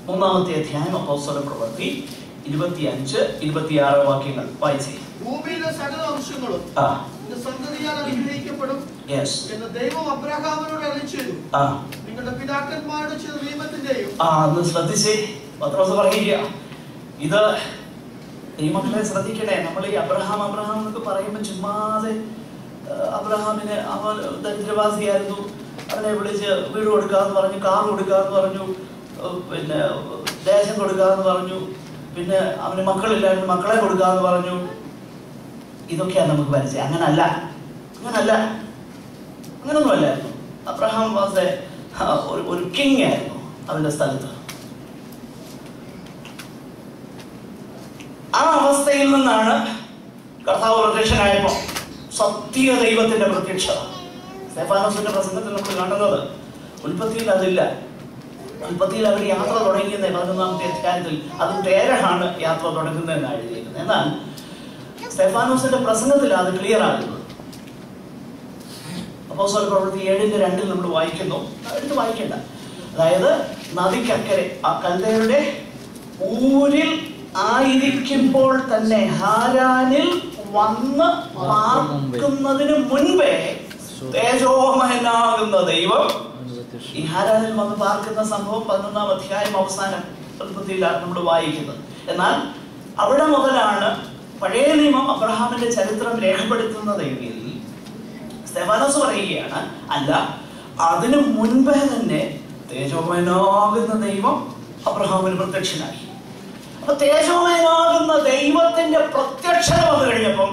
മൂന്നാമത്തെ അധ്യായം അപ്പോസ്തല പ്രവൃത്തി ഇരുപത്തിയഞ്ച് ഇരുപത്തിയാറ് വാക്യങ്ങൾ വായിച്ചേ ഭൂമിയിലെ സകല വംശങ്ങളും ആ നിന്റെ സന്തതിയാൽ അനുഗ്രഹിക്കപ്പെടും യെസ് എന്ന് ദൈവം അബ്രഹാമിനോട് അളിച്ചതു ആ നിങ്ങളുടെ പിതാക്കന്മാരുടെ ചെയ്ത നിയമത്തിന്റെയും ആ ഒന്ന് ശ്രദ്ധിച്ചേ പത്രോസ് പറയുക ഇത് ഈ മക്കളെ ശ്രദ്ധിക്കണേ നമ്മൾ ഈ അബ്രഹാം അബ്രഹാം എന്നൊക്കെ പറയുമ്പോൾ ചുമ്മാതെ ആ, അബ്രഹാമിന് അവൻ ദരിദ്രവാസിയായിരുന്നു അവനെ വിളിച്ച് വീട് കൊടുക്കാന്ന് പറഞ്ഞു കാർ കൊടുക്കാന്ന് പറഞ്ഞു ആ, പിന്നെ ദേശം കൊടുക്കാന്ന് പറഞ്ഞു പിന്നെ അവന് മക്കളില്ലായിരുന്നു മക്കളെ കൊടുക്കാന്ന് പറഞ്ഞു ഇതൊക്കെയാണ് നമുക്ക് പരിചയം അങ്ങനല്ല അങ്ങനല്ല അങ്ങനൊന്നും അല്ലായിരുന്നു അബ്രഹാം വാസ് എ ഒരു ഒരു കിങ് ആയിരുന്നു അവന്റെ സ്ഥലത്ത് ആ അവസ്ഥയിൽ നിന്നാണ് കർത്താവ് പ്രത്യക്ഷനായപ്പോ സത്യ ദൈവത്തിന്റെ പ്രത്യക്ഷത സ്തെഫാനോസിന്റെ പ്രസംഗത്തിൽ നമ്മൾ കാണുന്നത് ഉൽപ്പത്തിയിൽ അതില്ല ഉൽപ്പത്തിയിൽ അവർ യാത്ര തുടങ്ങിയെന്ന പതിനൊന്നാമത്തെ അധ്യായത്തിൽ അത് തേരഹാണ് യാത്ര തുടങ്ങുന്നതെന്ന് എഴുതിയിരിക്കുന്നത് എന്നാൽ സ്തെഫാനോസിന്റെ പ്രസംഗത്തിൽ അത് ക്ലിയർ ആകുന്നത് അപ്പോസ്തല പ്രവൃത്തി ഏഴിന്റെ രണ്ടിൽ നമ്മൾ വായിക്കുന്നു എടുത്ത് വായിക്കണ്ട അതായത് നദിക്കക്കരെ ആ കൽദയുടെ ഊരിൽ ആയിരിക്കുമ്പോൾ തന്നെ ഹാരാനിൽ വന്ന് പാർക്കുന്നതിന് മുൻപേ തേജോമഹനാകുന്ന ദൈവം ഈ ഹാരാനിൽ വന്ന് പാർക്കുന്ന സംഭവം പതിനൊന്നാം അധ്യായം അവസാനം ഉൽപ്പത്തിയിലാണ് നമ്മൾ വായിക്കുന്നത് എന്നാൽ അവിടെ മുതലാണ് പഴയ നിയമം അബ്രഹാമിന്റെ ചരിത്രം രേഖപ്പെടുത്തുന്നതെങ്കിൽ സ്തെഫാനോസ് പറയുകയാണ് അല്ല അതിനു മുൻപേ തന്നെ തേജോമയനാകുന്ന ദൈവം അബ്രഹാമിന് പ്രത്യക്ഷനായി അപ്പൊ തേജോമയനാകുന്ന ദൈവത്തിന്റെ പ്രത്യക്ഷത വന്നു കഴിഞ്ഞപ്പം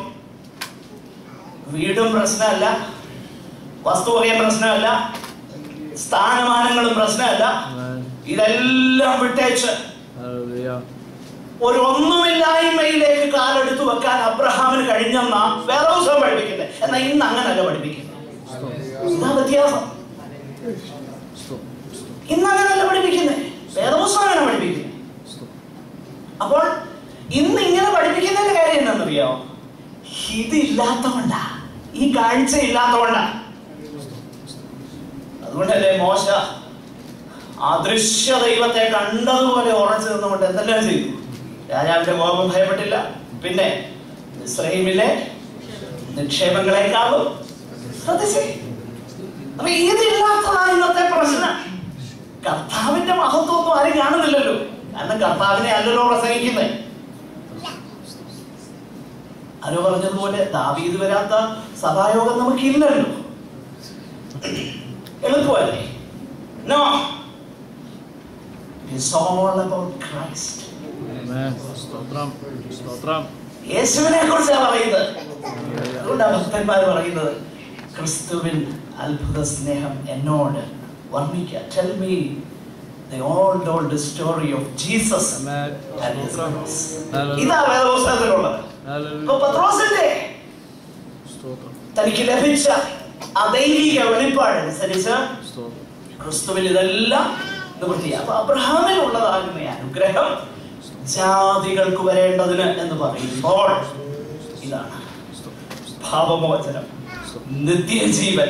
വീടും പ്രശ്നമല്ല വസ്തുവകയും പ്രശ്നമല്ല സ്ഥാനമാനങ്ങളും പ്രശ്നമല്ല ഇതെല്ലാം വിട്ടേച്ച് ഒരു ഒന്നുമില്ലായ്മയിലേക്ക് കാലെടുത്തു വെക്കാൻ അബ്രഹാമിന് കഴിഞ്ഞെന്നാ വേറെ ദിവസം പഠിപ്പിക്കുന്നത് എന്നാൽ ഇന്ന് അങ്ങനല്ല പഠിപ്പിക്കുന്നത് ഇതാ വ്യത്യാസം ഇന്ന് അങ്ങനല്ല പഠിപ്പിക്കുന്നത് വേറെ ദിവസം അങ്ങനെ പഠിപ്പിക്കുന്നത് അപ്പോൾ ഇന്ന് ഇങ്ങനെ പഠിപ്പിക്കുന്നതിന്റെ കാര്യം എന്താണെന്നറിയോ ഇതില്ലാത്തതുകൊണ്ടാ ഈ കാഴ്ച ഇല്ലാത്തതുകൊണ്ടാ അതുകൊണ്ടല്ലേ മോശ അദൃശ്യ ദൈവത്തെ കണ്ടതുപോലെ ഉറച്ചു നിന്നുകൊണ്ട് എന്തെല്ലാം ചെയ്തു രാജാവിന്റെ കോപം ഭയപ്പെട്ടില്ല പിന്നെ ഇസ്രൈമിലെ നിക്ഷേപങ്ങളെക്കാളും ശ്രദ്ധിച്ചേ അപ്പൊ ഇതില്ലാത്തതാ ഇന്നത്തെ പ്രശ്നം കർത്താവിന്റെ മഹത്വം ഒന്നും ആരും കാണുന്നില്ലല്ലോ കാരണം കർത്താവിനെ അല്ലല്ലോ പ്രസംഗിക്കുന്നത് ആരോ പറഞ്ഞതുപോലെ ദാവീദ് വരാത്ത സഭായോഗം നമുക്കില്ലല്ലോ എളുപ്പമല്ലേ no It's all about Christ. സ്തോത്രം സ്തോത്രം യേശുവിനെ കുറിച്ചാണ് പറയുന്നത് അതുകൊണ്ടാണ് ഭക്തന്മാർ പറയുന്നത് ക്രിസ്തുവിൻ അത്ഭുത സ്നേഹം എന്നോട് വർണ്ണിക്കുക tell me the old old story of Jesus and his grace. ഇതാ വേദപുസ്തകത്തിലുള്ളത് അപ്പൊ പത്രോസിന്റെ സ്തോത്രം തനിക്ക് ലഭിച്ച ആ ദൈവിക വെളിപ്പാടനുസരിച്ച് സ്തോത്രം ക്രിസ്തുവിൽ ഇതെല്ലാം നിവൃത്തിയാ അപ്പൊ അബ്രഹാമിൽ ഉള്ളതാകുന്ന ഈ അനുഗ്രഹം ജാതികൾക്ക് വരേണ്ടതിന് എന്ന് പറയുമ്പോൾ ഇതാണ് ഭാവമോചനം നിത്യജീവൻ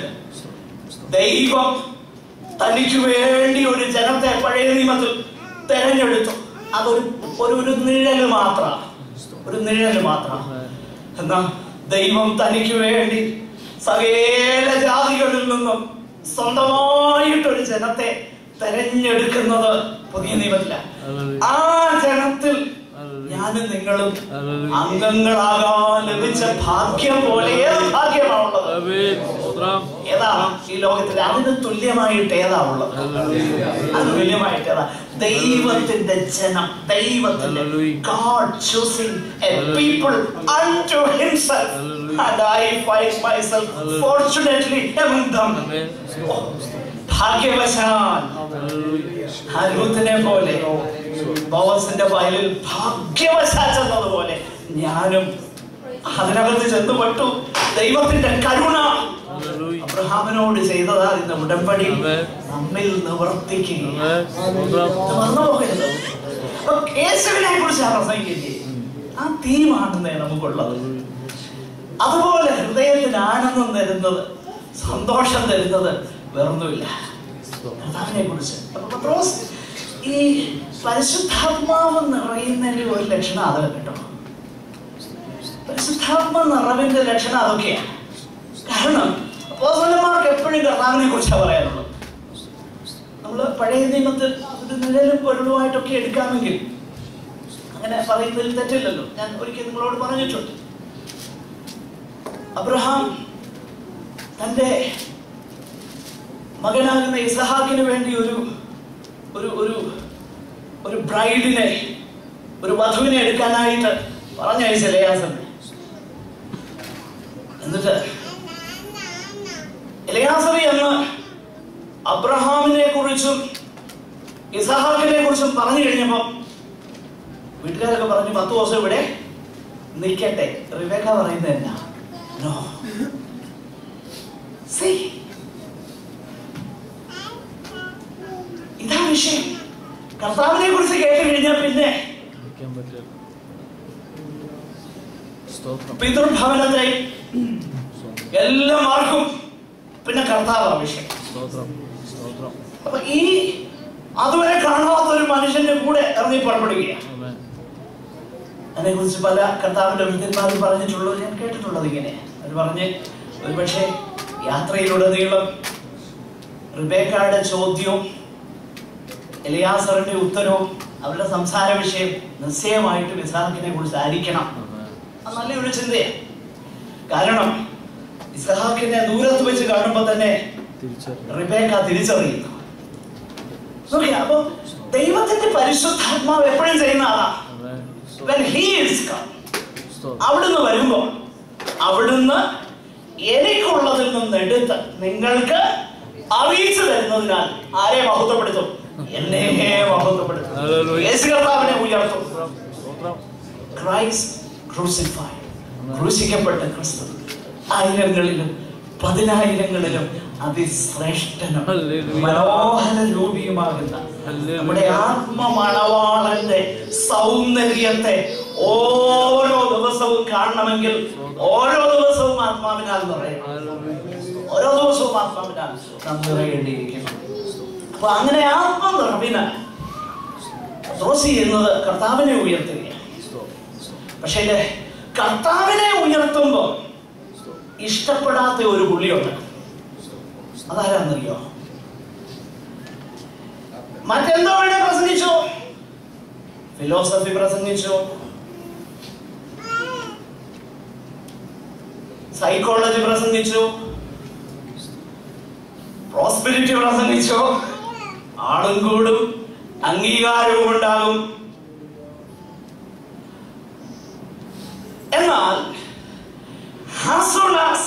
ദൈവം തനിക്ക് വേണ്ടി ഒരു ജനത്തെ പഴയ നിയമത്തിൽ തെരഞ്ഞെടുത്തു അതൊരു ഒരു ഒരു നിഴല് മാത്ര ഒരു നിഴല് മാത്ര എന്നാ ദൈവം തനിക്ക് വേണ്ടി സകല ജാതികളിൽ നിന്നും സ്വന്തമായിട്ടൊരു ജനത്തെ തെരഞ്ഞെടുക്കുന്നത് പുതിയ നിയമത്തിലാണ് ആ ജനത്തിൽ ഞാനും നിങ്ങളും അംഗങ്ങളാകാൻ ലഭിച്ച ഭാഗ്യം പോലെ ഏത് ഭാഗ്യമാണുള്ളത് സ്തോത്രം ഏതാ ഈ ലോകത്തിൽ അതിന് തുല്യമായിട്ട് ഏതാ ഉള്ളത് അത് തുല്യമായിട്ട് ഏതാ ദൈവത്തിന്റെ ജനം ദൈവത്തിന്റെ Hallelujah. God choosing a people unto himself and I find myself Hallelujah. fortunately among them ആമേൻ ഓ, ഭാഗ്യവശാൽ ഹരൂത്തിനെ പോലെ ബോവസിന്റെ വയലിൽ ഭാഗ്യവശാൽ ചെന്നതുപോലെ ഞാനും അതിനകത്ത് ചെന്നുപെട്ടു ദൈവത്തിന്റെ കരുണ ഹല്ലേലൂയ അബ്രഹാമിനോട് ചെയ്തതാ ഇന്ന് ഉടമ്പടി ആമേൻ. നമ്മിൽ നിവർത്തിക്കുക ആമേൻ സ്തോത്രം ഇത് മറന്നുപോകരുത് അപ്പൊ യേശുവിനെ കുറിച്ചാണ് പ്രസംഗിക്കുന്നത് ആ തീമാണെന്നേ നമുക്കുള്ളത് അതുപോലെ ഹൃദയത്തിന് ആനന്ദം തരുന്നത് സന്തോഷം തരുന്നത് വേറൊന്നുമില്ല കർത്താവിനെ കുറിച്ച് അപ്പൊ പത്രോസ് ഈ പരിശുദ്ധാത്മാവ് നിറയുന്നതിന്റെ ഒരു ലക്ഷണം അത് കേട്ടോ പരിശുദ്ധാത്മ നിറവിന്റെ ലക്ഷണം അതൊക്കെയാണ് കാരണം അപ്പോസ്തലന്മാർക്ക് എപ്പോഴും കർത്താവിനെ കുറിച്ചാണ് പറയാനുള്ളത് നമ്മൾ പഴയ നിയമത്തിൽ ഒരു നിഴലും പൊരുളുമായിട്ടൊക്കെ എടുക്കാമെങ്കിൽ അങ്ങനെ പറയുന്നതിൽ തെറ്റില്ലല്ലോ ഞാൻ ഒരിക്കൽ നിങ്ങളോട് പറഞ്ഞിട്ടുണ്ട് അബ്രഹാം തൻ്റെ മകനാകുന്ന ഇസഹാക്കിന് വേണ്ടി ഒരു ഒരു ഒരു ഒരു ബ്രൈഡിനെ ഒരു വധുവിനെ എടുക്കാനായിട്ട് പറഞ്ഞയച്ച ലേയാസനെ എന്നിട്ട് എലയാസറി എന്ന് അബ്രഹാമിനെ കുറിച്ചും ഇസഹാക്കിനെ കുറിച്ചും പറഞ്ഞു കഴിഞ്ഞപ്പം വീട്ടുകാരൊക്കെ പറഞ്ഞു പത്ത് ദിവസം ഇവിടെ നിൽക്കട്ടെ റിവേക്ക പറയുന്നത് എന്നാ നോ See? ഇതാ വിഷയം കർത്താവിനെ കുറിച്ച് കേട്ട് കഴിഞ്ഞാൽ പിന്നെ ഇരിക്കാൻ പറ്റില്ല സ്തോത്രം പിതൃഭവനത്തെ എല്ലാം മാർക്കും പിന്നെ കർത്താവ് വിഷയം സ്തോത്രം സ്തോത്രം അപ്പൊ ഈ അതുവരെ കാണാത്ത ഒരു മനുഷ്യന്റെ കൂടെ ഇറങ്ങി പുറപ്പെടുകയാണ് ആമേൻ അതിനെ കുറിച്ച് പല കർത്താവിന്റെ വിദ്യന്മാരും പറഞ്ഞിട്ടുള്ളത് ഞാൻ കേട്ടിട്ടുള്ളത് ഇങ്ങനെ അവർ പറഞ്ഞ് ഒരുപക്ഷെ യാത്രയിലുടനീളം റിബേക്കയുടെ ചോദ്യവും എലിയാസറിന്റെ ഉത്തരവും അവരുടെ സംസാര വിഷയം നിശ്ചയമായിട്ടും ഇസാഖിനെ കുറിച്ച് ആയിരിക്കണം ആമേൻ അത് നല്ലൊരു ചിന്തയാണ് കാരണം ഇസഹാക്കിനെ ദൂരത്ത് വെച്ച് കാണുമ്പോൾ തന്നെ തിരിച്ചറിഞ്ഞു റിബേക്ക തിരിച്ചറിയുന്നു നോക്കിയാ അപ്പൊ ദൈവത്തിന്റെ പരിശുദ്ധാത്മാവ് എപ്പോഴും ചെയ്യുന്ന ആളാ ആമേൻ When he is come, സ്തോത്രം അവിടുന്ന് വരുമ്പോൾ അവിടുന്ന് എനിക്കുള്ളതിൽ നിന്ന് എടുത്ത് നിങ്ങൾക്ക് അറിയിച്ചു തരുന്നതിനാൽ ആരെ മഹത്വപ്പെടുത്തും എന്നെ മഹത്വപ്പെടുത്തും Hallelujah. യേശു കർത്താവിനെ ഉയർത്തും സ്തോത്രം ക്രൈസ്റ്റ് ക്രൂസിഫൈഡ് ക്രൂശിക്കപ്പെട്ട ക്രിസ്തു ആയിരങ്ങളിലും പതിനായിരങ്ങളിലും അതിശ്രേഷ്ഠനും Hallelujah. മനോഹര രൂപിയുമാകുന്ന Hallelujah. നമ്മുടെ ആത്മമണവാളന്റെ സൗന്ദര്യത്തെ ഓരോ ദിവസവും കാണണമെങ്കിൽ ഓരോ ദിവസവും ആത്മാവിനാൽ നിറയണം Hallelujah. ഓരോ ദിവസവും ആത്മാവിനാൽ നാം നിറയേണ്ടിയിരിക്കുന്നു അപ്പൊ അങ്ങനെ ആത്മ നിറവിനാൽ ദ്രോസി എന്നത് കർത്താവിനെ ഉയർത്തുകയാണ് പക്ഷേ കർത്താവിനെ ഉയർത്തുമ്പോൾ ഇഷ്ടപ്പെടാത്ത ഒരു പുള്ളിയുണ്ട് അതാരാന്നറിയോ മറ്റെന്തോ വേണേ പ്രസംഗിച്ചു ഫിലോസഫി പ്രസംഗിച്ചു സൈക്കോളജി പ്രസംഗിച്ചു പ്രോസ്പെരിറ്റി പ്രസംഗിച്ചു ആളും കൂടും അംഗീകാരവും ഉണ്ടാകും എന്നാൽ as soon as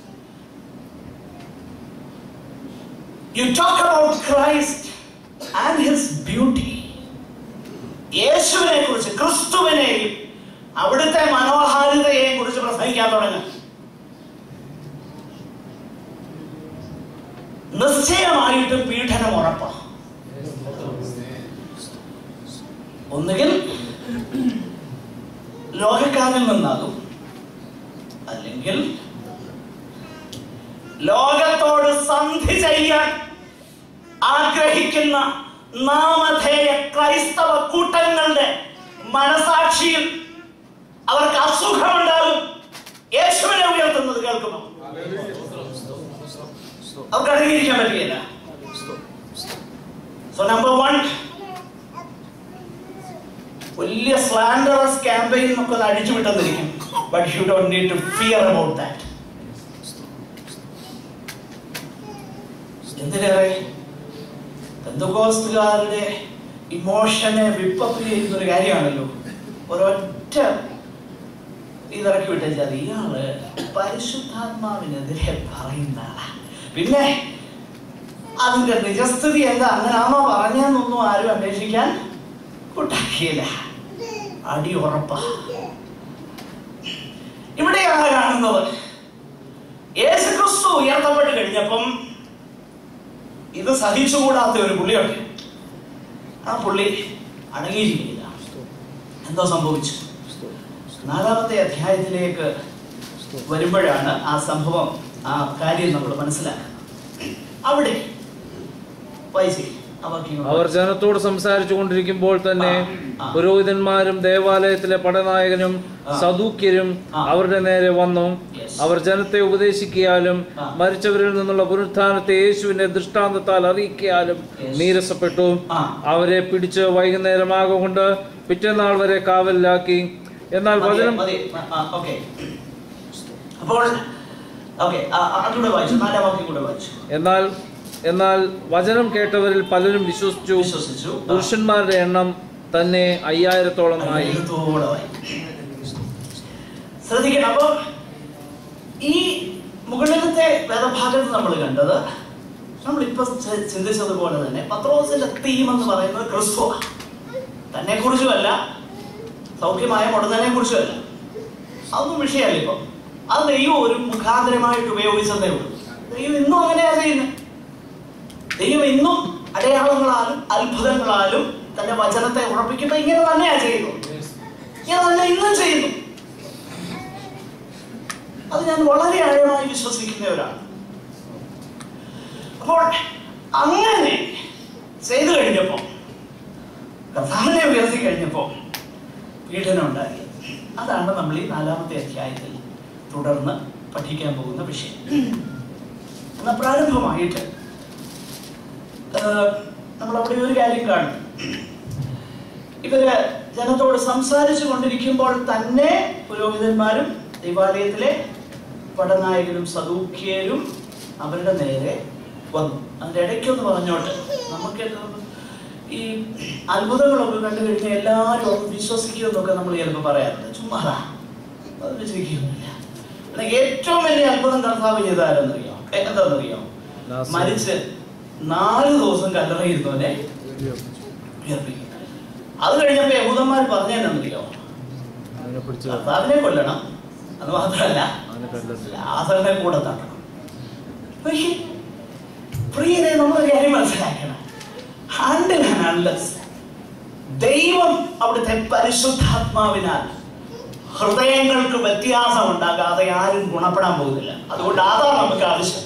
you talk about Christ and his beauty യേശുവിനെ കുറിച്ച് ക്രിസ്തുവിനെയും അവിടുത്തെ മനോഹാരിതയെയും കുറിച്ച് പ്രസംഗിക്കാൻ തുടങ്ങും നിശ്ചയമായിട്ട് പീഡനം ഉറപ്പാണ് ഒന്നുകിൽ ലോകക്കാരിൽ നിന്നാകും അല്ലെങ്കിൽ ലോകത്തോട് സന്ധി ചെയ്യാൻ ആഗ്രഹിക്കുന്ന നാമധേയ ക്രൈസ്തവ കൂട്ടങ്ങളുടെ മനസാക്ഷിയിൽ അവർക്ക് അസുഖമുണ്ടാകും യേശുവിനെ ഉയർത്തുന്നത് കേൾക്കുമ്പോൾ അവർക്ക് അടങ്ങിയിരിക്കാൻ പറ്റുകയില്ല സോ നമ്പർ വൺ വലിയ സ്ലാൻഡറസ് ക്യാമ്പയിൻ നമുക്ക് ഒന്ന് അഴിച്ചു വിട്ടെന്നിരിക്കും but you don't need to fear about that എന്തിനേറെ ബന്ധുക്കോസ്തുകാരുടെ ഇമോഷനെ വിപ്പപ്പ് ചെയ്യുന്ന ഒരു കാര്യമാണല്ലോ ഒരൊറ്റ ഇതിറക്കി വിട്ടാൽ ഇയാള് പരിശുദ്ധാത്മാവിനെതിരെ പറയുന്ന ആളാ പിന്നെ അതിന്റെ നിജസ്ഥിതി എന്താ അങ്ങനാണോ പറഞ്ഞെന്നൊന്നും ആരും അന്വേഷിക്കാൻ കൂട്ടാക്കിയില്ല അടി ഉറപ്പാ ഇവിടെയാണ് കാണുന്നത് യേശുക്രിസ്തു ഉയർത്തപ്പെട്ട് കഴിഞ്ഞപ്പം ഇത് സഹിച്ചുകൂടാത്ത ഒരു പുള്ളിയുണ്ട് ആ പുള്ളി അടങ്ങിയിരിക്കില്ല എന്തോ സംഭവിച്ചു നാലാമത്തെ അധ്യായത്തിലേക്ക് വരുമ്പോഴാണ് ആ സംഭവം ആ കാര്യം നമ്മൾ മനസ്സിലാക്കുന്നത് അവിടെ വായിച്ചേ ആ വാക്യങ്ങൾ അവർ ജനത്തോട് സംസാരിച്ചു കൊണ്ടിരിക്കുമ്പോൾ തന്നെ ആ. പുരോഹിതന്മാരും ദേവാലയത്തിലെ പടനായകനും ആ. സദൂക്യരും ആ. അവരുടെ നേരെ വന്നു Yes. അവർ ജനത്തെ ഉപദേശിക്കാലും ആ. മരിച്ചവരിൽ നിന്നുള്ള പുനരുത്ഥാനത്തെ യേശുവിന്റെ ദൃഷ്ടാന്തത്താൽ അറിയിക്കാലും Yes. നീരസപ്പെട്ടു ആ. അവരെ പിടിച്ച് വൈകുന്നേരമാകൊണ്ട് പിറ്റേന്നാൾ വരെ കാവലിലാക്കി എന്നാൽ മതി, വചനം മതി. ആ, ആ, okay. അപ്പോൾ ഓക്കെ അതുകൂടെ വായിച്ചു നാലാം വാക്യം കൂടെ വായിച്ചു എന്നാൽ എന്നാൽ വചനം കേട്ടവരിൽ പലരും വിശ്വസിച്ചു വിശ്വസിച്ചു ആ. പുരുഷന്മാരുടെ എണ്ണം തന്നെ അയ്യായിരത്തോളം ആയി എഴുത്തോടെ വായിക്കും. ശ്രദ്ധിക്കണം അപ്പൊ ഈ മുകളിലത്തെ വേദഭാഗത്ത് നമ്മൾ കണ്ടത് നമ്മളിപ്പോ ചി- ചിന്തിച്ചതുപോലെ തന്നെ പത്രോസിന്റെ തീം എന്ന് പറയുന്നത് ക്രിസ്തു തന്നെ കുറിച്ചുമല്ല സൗഖ്യമായ മുടനെ കുറിച്ചുമല്ല അതൊന്നും വിഷയമല്ല ഇപ്പൊ അത് ദൈവം ഒരു മുഖാന്തരമായിട്ട് ഉപയോഗിച്ചതേ ഉള്ളൂ ദൈവം ഇന്നും അങ്ങനെയാ ചെയ്യുന്നത് ദൈവം ഇന്നും അടയാളങ്ങളാലും അത്ഭുതങ്ങളാലും തന്റെ വചനത്തെ ഉറപ്പിക്കുമ്പോ ഇങ്ങനെ തന്നെയാ ചെയ്യുന്നത് ഇങ്ങനെ തന്നെ ഇന്നും ചെയ്യുന്നു അത് ഞാൻ വളരെ ആഴമായി വിശ്വസിക്കുന്ന ഒരാളാണ് അപ്പോൾ അങ്ങനെ ചെയ്തു കഴിഞ്ഞപ്പോ കർത്താവിനെ ഉയർത്തി കഴിഞ്ഞപ്പോ പീഡനം ഉണ്ടായി അതാണ് നമ്മൾ ഈ നാലാമത്തെ അധ്യായത്തിൽ തുടർന്ന് പഠിക്കാൻ പോകുന്ന വിഷയം എന്നാൽ പ്രാരംഭമായിട്ട് ആഹ്, നമ്മൾ അവിടെ ഒരു കാര്യം കാണും ഇവര് ജനത്തോട് സംസാരിച്ചു കൊണ്ടിരിക്കുമ്പോൾ തന്നെ പുരോഹിതന്മാരും ദൈവാലയത്തിലെ പടനായകരും സദൂക്യരും അവരുടെ നേരെ വന്നു അതിന്റെ ഇടയ്ക്കൊന്ന് പറഞ്ഞോട്ട് നമുക്ക് ഈ അത്ഭുതങ്ങളൊക്കെ കണ്ടു കഴിഞ്ഞാൽ എല്ലാവരും ഒന്ന് വിശ്വസിക്കുമെന്നൊക്കെ നമ്മൾ ചിലപ്പോൾ പറയാറുണ്ട് ചുമ്മാതാ അത് വിശ്വസിക്കുന്നില്ല എന്നാൽ ഏറ്റവും വലിയ അത്ഭുതം കർത്താവ് ചെയ്താരെന്നറിയോ എന്താണെന്നറിയോ ലാസർ. മരിച്ച് നാല് ദിവസം കല്ലറയിരുന്നവനെ ഉയർപ്പിക്കും അത് കഴിഞ്ഞപ്പോ യഹൂദന്മാർ പറഞ്ഞതെന്നറിയോ അതിനെ പിടിച്ച് കർത്താവിനെ കൊല്ലണം അത് മാത്രമല്ല അതിനെ കല്ലെറിഞ്ഞു. ലാസറിനെ കൂടെ തട്ടണം നോക്കിയേ, പ്രിയരെ നമ്മളൊരു കാര്യം മനസ്സിലാക്കണം ഹാൻഡിൽ ഹാൻഡ്ലെസ് ദൈവം അവിടുത്തെ പരിശുദ്ധാത്മാവിനാൽ ഹൃദയങ്ങൾക്ക് വ്യത്യാസം ഉണ്ടാകാതെ ആരും ഗുണപ്പെടാൻ പോകുന്നില്ല അതുകൊണ്ട് അതാണ് നമുക്ക് ആവശ്യം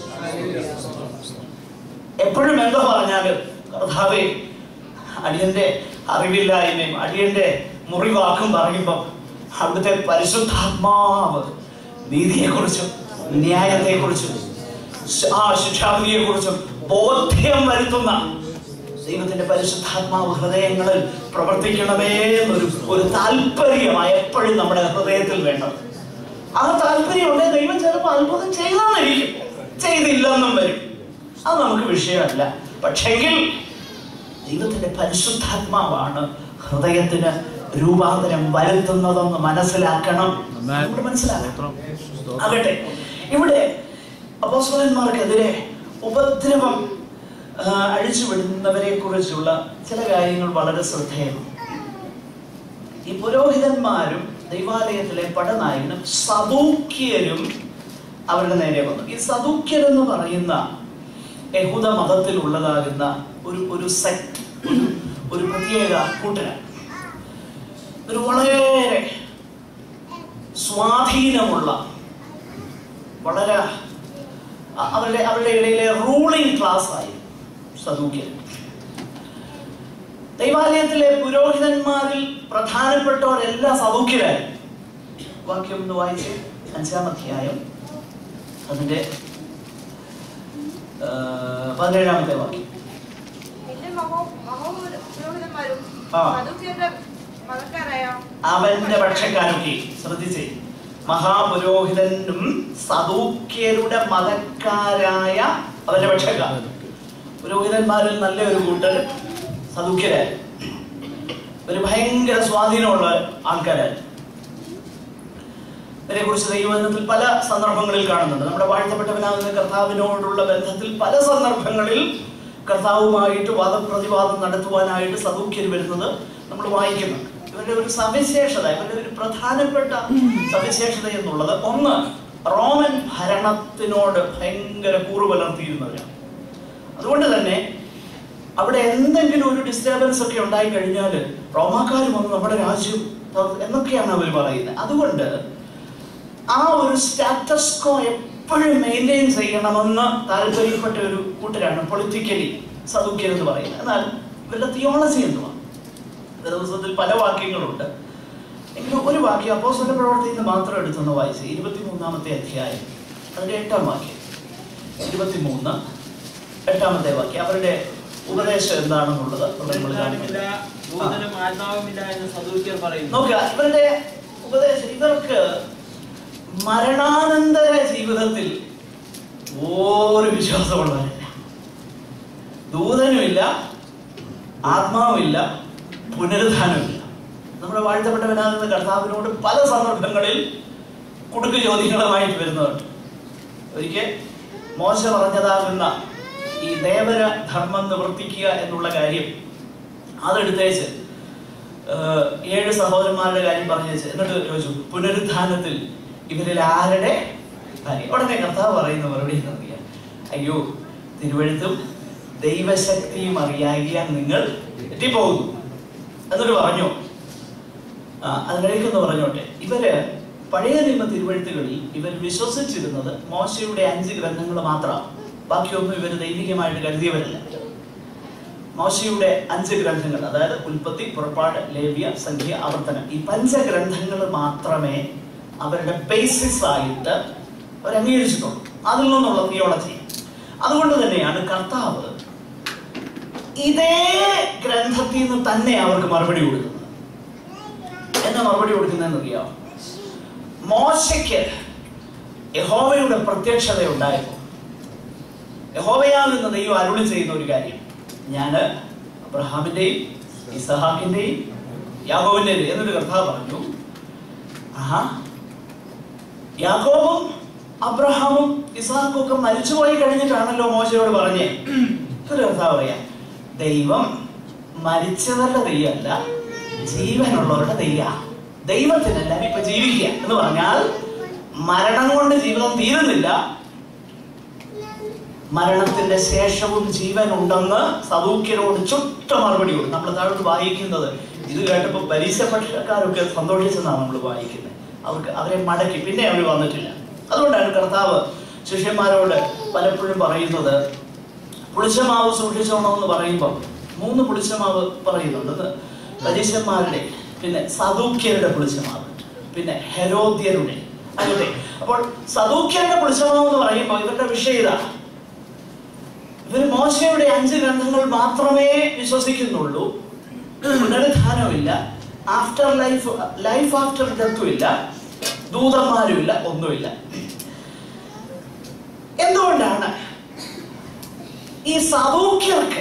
എപ്പോഴും എന്തോ പറഞ്ഞാലും കർത്താവേ അടിയന്റെ അറിവില്ലായ്മയും അടിയന്റെ മുറിവാക്കും പറയുമ്പോൾ അവിടുത്തെ പരിശുദ്ധാത്മാവ് നീതിയെക്കുറിച്ചും ന്യായത്തെക്കുറിച്ചും ശ- ആ ശിക്ഷാവിധിയെക്കുറിച്ചും ബോധ്യം വരുത്തുന്ന ദൈവത്തിന്റെ പരിശുദ്ധാത്മാവ് ഹൃദയങ്ങളിൽ പ്രവർത്തിക്കണമേ എന്നൊരു ഒരു താല്പര്യമായി എപ്പോഴും നമ്മുടെ ഹൃദയത്തിൽ വേണ്ടത് ആ താല്പര്യമുണ്ട് ദൈവം ചിലപ്പോൾ അത്ഭുതം ചെയ്താന്നിരിക്കും ചെയ്തില്ലെന്നും വരും അത് നമുക്ക് വിഷയമല്ല പക്ഷെങ്കിൽ ദൈവത്തിന്റെ പരിശുദ്ധാത്മാവാണ് ഹൃദയത്തിന് രൂപാന്തരം വരുത്തുന്നതെന്ന് മനസ്സിലാക്കണം ആമേൻ. നമ്മൾ മനസ്സിലാക്കണം സ്തോത്രം. ആകട്ടെ ഇവിടെ അപ്പോസ്തലന്മാർക്കെതിരെ ഉപദ്രവം ആ, അഴിച്ചുവിടുന്നവരെ കുറിച്ചുള്ള ചില കാര്യങ്ങൾ വളരെ ശ്രദ്ധേയമാണ് ഈ പുരോഹിതന്മാരും ദൈവാലയത്തിലെ പടനായകനും സദൂക്യരും അവരുടെ നേരെ വന്നു ഈ സദൂക്യർ എന്ന് പറയുന്ന യഹൂദ മതത്തിലുള്ളതാകുന്ന ഒരു ഒരു സെക്ട് ഒരു ഒരു പ്രത്യേക കൂട്ടരാണ് ഒരു വളരെ സ്വാധീനമുള്ള വളരെ അ- അവരുടെ അവരുടെ ഇടയിലെ റൂളിംഗ് ക്ലാസ് ആയി സദൂക്യർ ദൈവാലയത്തിലെ പുരോഹിതന്മാരിൽ പ്രധാനപ്പെട്ടവരെല്ലാം സദൂക്യരായിരുന്നു വാക്യം ഒന്ന് വായിച്ച് അഞ്ചാം അധ്യായം അതിന്റെ ആ, പതിനേഴാമത്തെ വാക്യം പിന്നെ മഹോ മഹോപുരോഹിതന്മാരും ആ. സദൂക്യരുടെ മതക്കാരായ അവന്റെ പക്ഷക്കാരൊക്കെ ശ്രദ്ധിച്ചേ മഹാപുരോഹിതനും സദൂക്യരുടെ മതക്കാരായ അവന്റെ പക്ഷക്കാർ പുരോഹിതന്മാരിൽ നല്ല ഒരു കൂട്ടർ സദൂക്യരായിരുന്നു ഒരു ഭയങ്കര സ്വാധീനമുള്ള ആൾക്കാരായിരുന്നു ഇതിനെ കുറിച്ച് ദൈവബന്ധത്തിൽ പല സന്ദർഭങ്ങളിൽ കാണുന്നുണ്ട് നമ്മുടെ വാഴ്ത്തപ്പെട്ടവനാകുന്ന കർത്താവിനോടുള്ള ബന്ധത്തിൽ പല സന്ദർഭങ്ങളിൽ കർത്താവുമായിട്ട് വാദപ്രതിവാദം നടത്തുവാനായിട്ട് സദൂക്യർ വരുന്നത് നമ്മൾ വായിക്കുന്നുണ്ട് ഇവരുടെ ഒരു സവിശേഷത ഇവരുടെ ഒരു പ്രധാനപ്പെട്ട സവിശേഷത എന്നുള്ളത് ഒന്ന് റോമൻ ഭരണത്തിനോട് ഭയങ്കര കൂറു പുലർത്തിയിരുന്നവരാണ് അതുകൊണ്ട് തന്നെ അവിടെ എന്തെങ്കിലും ഒരു ഡിസ്റ്റർബൻസ് ഒക്കെ ഉണ്ടായി കഴിഞ്ഞാൽ റോമാക്കാർ വന്ന് നമ്മുടെ രാജ്യം തകർത്ത് എന്നൊക്കെയാണ് അവർ പറയുന്നത് അതുകൊണ്ട് ആ ഒരു സ്റ്റാറ്റസ് കോ എപ്പോഴും മെയിൻറ്റെയിൻ ചെയ്യണമെന്ന് താല്പര്യപ്പെട്ട ഒരു കൂട്ടരാണ് പൊളിറ്റിക്കലി സദുക്യൻ എന്ന് പറയുന്നത് എന്നാൽ ഇവരുടെ തിയോളജി എന്തുവാ ദിവസത്തിൽ പല വാക്യങ്ങളുണ്ട് എങ്കിലും ഒരു വാക്യം അപ്പോസ്തല പ്രവർത്തിയിൽ നിന്ന് മാത്രം എടുത്തൊന്ന് വായിച്ച് ഇരുപത്തിമൂന്നാമത്തെ അധ്യായം അതിന്റെ എട്ടാം വാക്യം ഇരുപത്തിമൂന്ന് എട്ടാമത്തെ വാക്യം അവരുടെ ഉപദേശം എന്താണെന്നുള്ളത് അവിടെ നമ്മൾ ജ്ഞാനമില്ല, കാണിക്കുന്നത് ബോധനം ആത്മാവുമില്ല എന്ന് സദൂക്യർ പറയുന്നു നോക്കുക ഇവരുടെ ഉപദേശം ഇവർക്ക് മരണാനന്തര ജീവിതത്തിൽ ഒരു വിശ്വാസമുള്ളവരില്ല ദൂതനുമില്ല ആത്മാവില്ല പുനരുദ്ധാനമില്ല നമ്മുടെ വാഴ്ത്തപ്പെട്ടവനാകുന്ന കർത്താവിനോട് പല സന്ദർഭങ്ങളിൽ കുടുക്ക് ചോദ്യങ്ങളുമായിട്ട് വരുന്നതുണ്ട് ഒരിക്കൽ മോശ പറഞ്ഞതാകുന്ന ഈ ദേവര ധർമ്മം നിവർത്തിക്കുക എന്നുള്ള കാര്യം അതെടുത്തേച്ച് ഏഹ്, ഏഴ് സഹോദരന്മാരുടെ കാര്യം പറഞ്ഞു വെച്ച് എന്നിട്ട് ചോദിച്ചു പുനരുദ്ധാനത്തിൽ ഇവരിൽ ആരുടെ കാര്യം ഉടനെ കർത്താവ് പറയുന്ന മറുപടി എന്നറിയാം അയ്യോ തിരുവഴുത്തും ദൈവശക്തിയും അറിയാകിയാൽ നിങ്ങൾ എത്തിപ്പോകുന്നു എന്നിട്ട് പറഞ്ഞു ആ അതിനിടയ്ക്കൊന്ന് പറഞ്ഞോട്ടെ ഇവര് പഴയ നിയമ തിരുവഴുത്തുകളിൽ ഇവർ വിശ്വസിച്ചിരുന്നത് മോശയുടെ അഞ്ച് ഗ്രന്ഥങ്ങൾ മാത്രമാണ് ബാക്കിയൊന്നും ഇവർ ദൈവികമായിട്ട് കരുതിയവരല്ല മോശയുടെ അഞ്ച് ഗ്രന്ഥങ്ങൾ അതായത് ഉൽപ്പത്തി പുറപ്പാട് ലേവ്യ സംഖ്യ ആവർത്തനം ഈ പഞ്ചഗ്രന്ഥങ്ങൾ മാത്രമേ അവരുടെ ബേസിസ് ആയിട്ട് അവർ അംഗീകരിച്ചിട്ടുള്ളൂ അതിൽ നിന്നുള്ള തിയോളജി അതുകൊണ്ട് തന്നെയാണ് കർത്താവ് ഇതേ ഗ്രന്ഥത്തിൽ നിന്ന് തന്നെ അവർക്ക് മറുപടി കൊടുക്കുന്നത് എന്താ മറുപടി കൊടുക്കുന്നതെന്ന് അറിയാമോ മോശയ്ക്ക് യഹോവയുടെ പ്രത്യക്ഷത ഉണ്ടായപ്പോൾ യഹോവയാൽ നിന്ന് ദൈവം അരുളി ചെയ്യുന്ന ഒരു കാര്യം ഞാന് അബ്രഹാമിന്റെയും ഇസഹാക്കിന്റെയും യാഹോവിന്റെയും എന്നൊരു കർത്താവ് പറഞ്ഞു ആഹാ യാക്കോബും അബ്രഹാമും ഇസഹാക്കും ഒക്കെ മരിച്ചുപോയി കഴിഞ്ഞിട്ടാണല്ലോ മോശയോട് പറഞ്ഞേ ഒരു കർത്താവ് പറയാം ദൈവം മരിച്ചവരുടെ ദൈവമല്ല ജീവനുള്ളവരുടെ ദൈവ ദൈവത്തിനെല്ലാം ഇപ്പൊ ജീവിക്കുക എന്ന് പറഞ്ഞാൽ മരണം കൊണ്ട് ജീവിതം തീരുന്നില്ല മരണത്തിന്റെ ശേഷവും ജീവൻ ഉണ്ടെന്ന് സദൂക്യരോട് ചുട്ട മറുപടി കൊടുക്കും നമ്മൾ താഴോട്ട് വായിക്കുന്നത് ഇത് കേട്ടപ്പോൾ പരീക്ഷപ്പെട്ടക്കാരൊക്കെ സന്തോഷിച്ചെന്നാണ് നമ്മൾ വായിക്കുന്നത് അവർക്ക് അവരെ മടക്കി പിന്നെ അവർ വന്നിട്ടില്ല അതുകൊണ്ടാണ് കർത്താവ് ശിഷ്യന്മാരോട് പലപ്പോഴും പറയുന്നത് പുളിച്ചമാവ് സൂക്ഷിച്ചോണമെന്ന് പറയുമ്പോൾ മൂന്ന് പുളിച്ചമാവ് പറയുന്നുണ്ട് ഒന്ന് പരീക്ഷന്മാരുടെ പിന്നെ സദൂക്യരുടെ പുളിച്ചമാവ് പിന്നെ ഹെരോദ്യരുടെ അങ്ങനെ അപ്പോൾ സദൂക്യരുടെ പുളിച്ചമാവ് എന്ന് പറയുമ്പോൾ ഇവരുടെ വിഷയം ഇതാണ് ഇവർ മോശയുടെ അഞ്ച് ഗ്രന്ഥങ്ങൾ മാത്രമേ വിശ്വസിക്കുന്നുള്ളൂ പുനരുദ്ധാനമില്ല ആഫ്റ്റർ ലൈഫ് ലൈഫ് ആഫ്റ്റർ ഡെത്തും ഇല്ല ദൂതന്മാരുമില്ല ഒന്നുമില്ല എന്തുകൊണ്ടാണ് ഈ സദൂക്യർക്ക്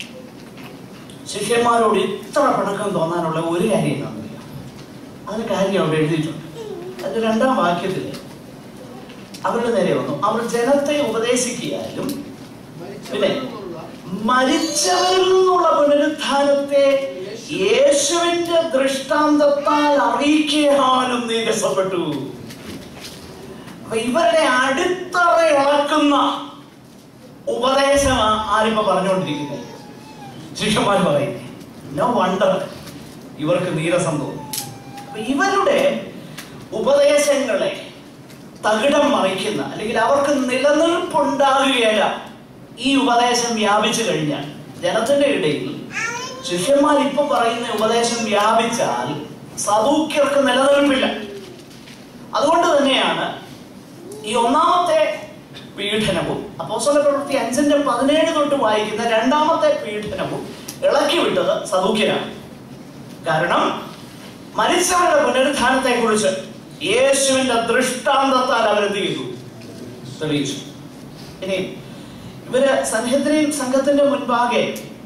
ശിഷ്യന്മാരോട് ഇത്ര പിണക്കം തോന്നാനുള്ള ഒരു കാര്യം എന്താണെന്നറിയാം അതിന് കാര്യം അവിടെ എഴുതിയിട്ടുണ്ട് അതിന്റെ രണ്ടാം വാക്യത്തിൽ അവരുടെ നേരെ വന്നു അവർ ജനത്തെ ഉപദേശിക്കുകയാലും പിന്നെ മരിച്ചവരിൽ നിന്നുള്ള പുനരുത്ഥാനത്തെ യേശുവിന്റെ ദൃഷ്ടാന്തത്താൽ അറിയിക്കാനും നീരസപ്പെട്ടു അപ്പൊ ഇവരുടെ അടിത്തറ ഇളക്കുന്ന ഉപദേശം ആരിപ്പോ പറഞ്ഞുകൊണ്ടിരിക്കുന്നത് ശിഷ്യന്മാർ പറയുന്നത് നോ വണ്ടർ ഇവർക്ക് നീരസം തോന്നി അപ്പൊ ഇവരുടെ ഉപദേശങ്ങളെ തകിടം മറിക്കുന്ന അല്ലെങ്കിൽ അവർക്ക് നിലനിൽപ്പുണ്ടാകുകയില്ല ഈ ഉപദേശം വ്യാപിച്ചു കഴിഞ്ഞാൽ ജനത്തിന്റെ ഇടയിൽ ശിഷ്യന്മാർ ഇപ്പൊ പറയുന്ന ഉപദേശം വ്യാപിച്ചാൽ സദൂക്യർക്ക് നിലനിൽപ്പില്ല അതുകൊണ്ട് തന്നെയാണ് ഈ ഒന്നാമത്തെ പീഡനവും അപ്പോസ്തല പ്രവൃത്തി അഞ്ചിന്റെ പതിനേഴ് തൊട്ട് വായിക്കുന്ന രണ്ടാമത്തെ പീഡനവും ഇളക്കി വിട്ടത് സദൂക്യനാണ് കാരണം മരിച്ചവരുടെ പുനരുത്ഥാനത്തെ കുറിച്ച് യേശുവിന്റെ ദൃഷ്ടാന്തത്താൽ അവരെന്ത് ചെയ്തു തെളിയിച്ചു ഇനി ഇവര് സൻഹദ്രീൻ സംഘത്തിന്റെ മുൻപാകെ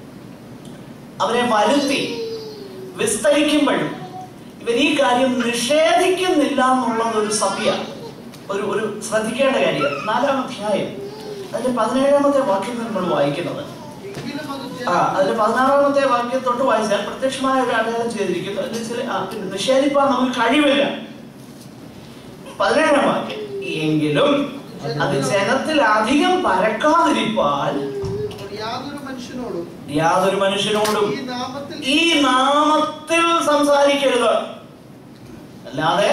അവരെ വരുത്തി വിസ്തരിക്കുമ്പോഴും ഇവർ ഈ കാര്യം നിഷേധിക്കുന്നില്ല എന്നുള്ളത് ഒരു സത്യമാണ് ഒരു ഒരു ശ്രദ്ധിക്കേണ്ട കാര്യം നാലാം അധ്യായം അതിന്റെ പതിനേഴാമത്തെ വാക്യം നമ്മൾ വായിക്കുന്നത് എങ്കിലും അത് ആ അതിന്റെ പതിനാറാമത്തെ വാക്യം തൊട്ട് വായിച്ചാൽ പ്രത്യക്ഷമായ ഒരു അടയാളം ചെയ്തിരിക്കുന്നു എന്ന് വെച്ചാൽ ആ, പിന്നെ നിഷേധിപ്പാൻ നമുക്ക് കഴിവില്ല പതിനേഴാം വാക്യം എങ്കിലും അത് ജനത്തിൽ അധികം പരക്കാതിരിപ്പാൽ അപ്പോൾ യാതൊരു മനുഷ്യനോടും യാതൊരു മനുഷ്യനോടും ഈ നാമത്തിൽ ഈ നാമത്തിൽ സംസാരിക്കരുത് അല്ലാതെ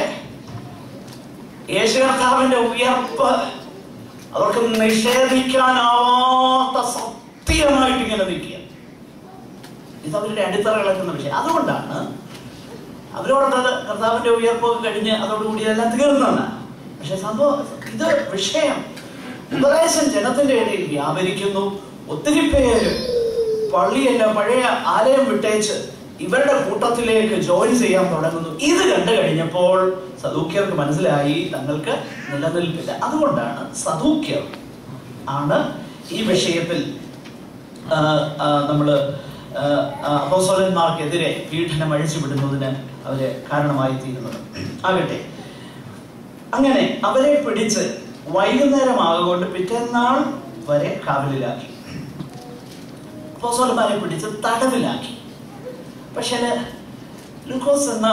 യേശു കർത്താവിന്റെ ഉയർപ്പ് അവർക്ക് നിഷേധിക്കാനാവാത്ത സത്യ സത്യമായിട്ട് ഇങ്ങനെ നിൽക്കുക ഇത് അവരുടെ അടിത്തറ കിടക്കുന്ന വിഷയം അതുകൊണ്ടാണ് അവരോടത് കർത്താവിന്റെ ഉയർപ്പൊക്കെ കഴിഞ്ഞ് അതോടുകൂടി എല്ലാം തീർന്നാണ് പക്ഷെ സംഭവം ഇത് വിഷയം ഉപദേശം ജനത്തിന്റെ ഇടയിൽ വ്യാപരിക്കുന്നു ഒത്തിരി പേര് പള്ളിയല്ല പഴയ ആലയം വിട്ടേച്ച് ഇവരുടെ കൂട്ടത്തിലേക്ക് ജോലി ചെയ്യാൻ തുടങ്ങുന്നു ഇത് കണ്ടു കഴിഞ്ഞപ്പോൾ സദൂക്യർക്ക് മനസ്സിലായി തങ്ങൾക്ക് നിലനിൽപ്പില്ല അതുകൊണ്ടാണ് സദൂക്യർ ആണ് ഈ വിഷയത്തിൽ ആ, ആ, നമ്മള് ആ, ആ, അപ്പോസ്തലന്മാർക്കെതിരെ പീഡനം അഴിച്ചുവിടുന്നതിന് അവര് കാരണമായി തീരുന്നത് ആകട്ടെ അങ്ങനെ അവരെ പിടിച്ച് വൈകുന്നേരം ആകൊണ്ട് പിറ്റേന്നാൾ വരെ കാവലിലാക്കി അപ്പോസ്തലന്മാരെ പിടിച്ച് തടവിലാക്കി പക്ഷേ ലൂക്കോസ് എന്ന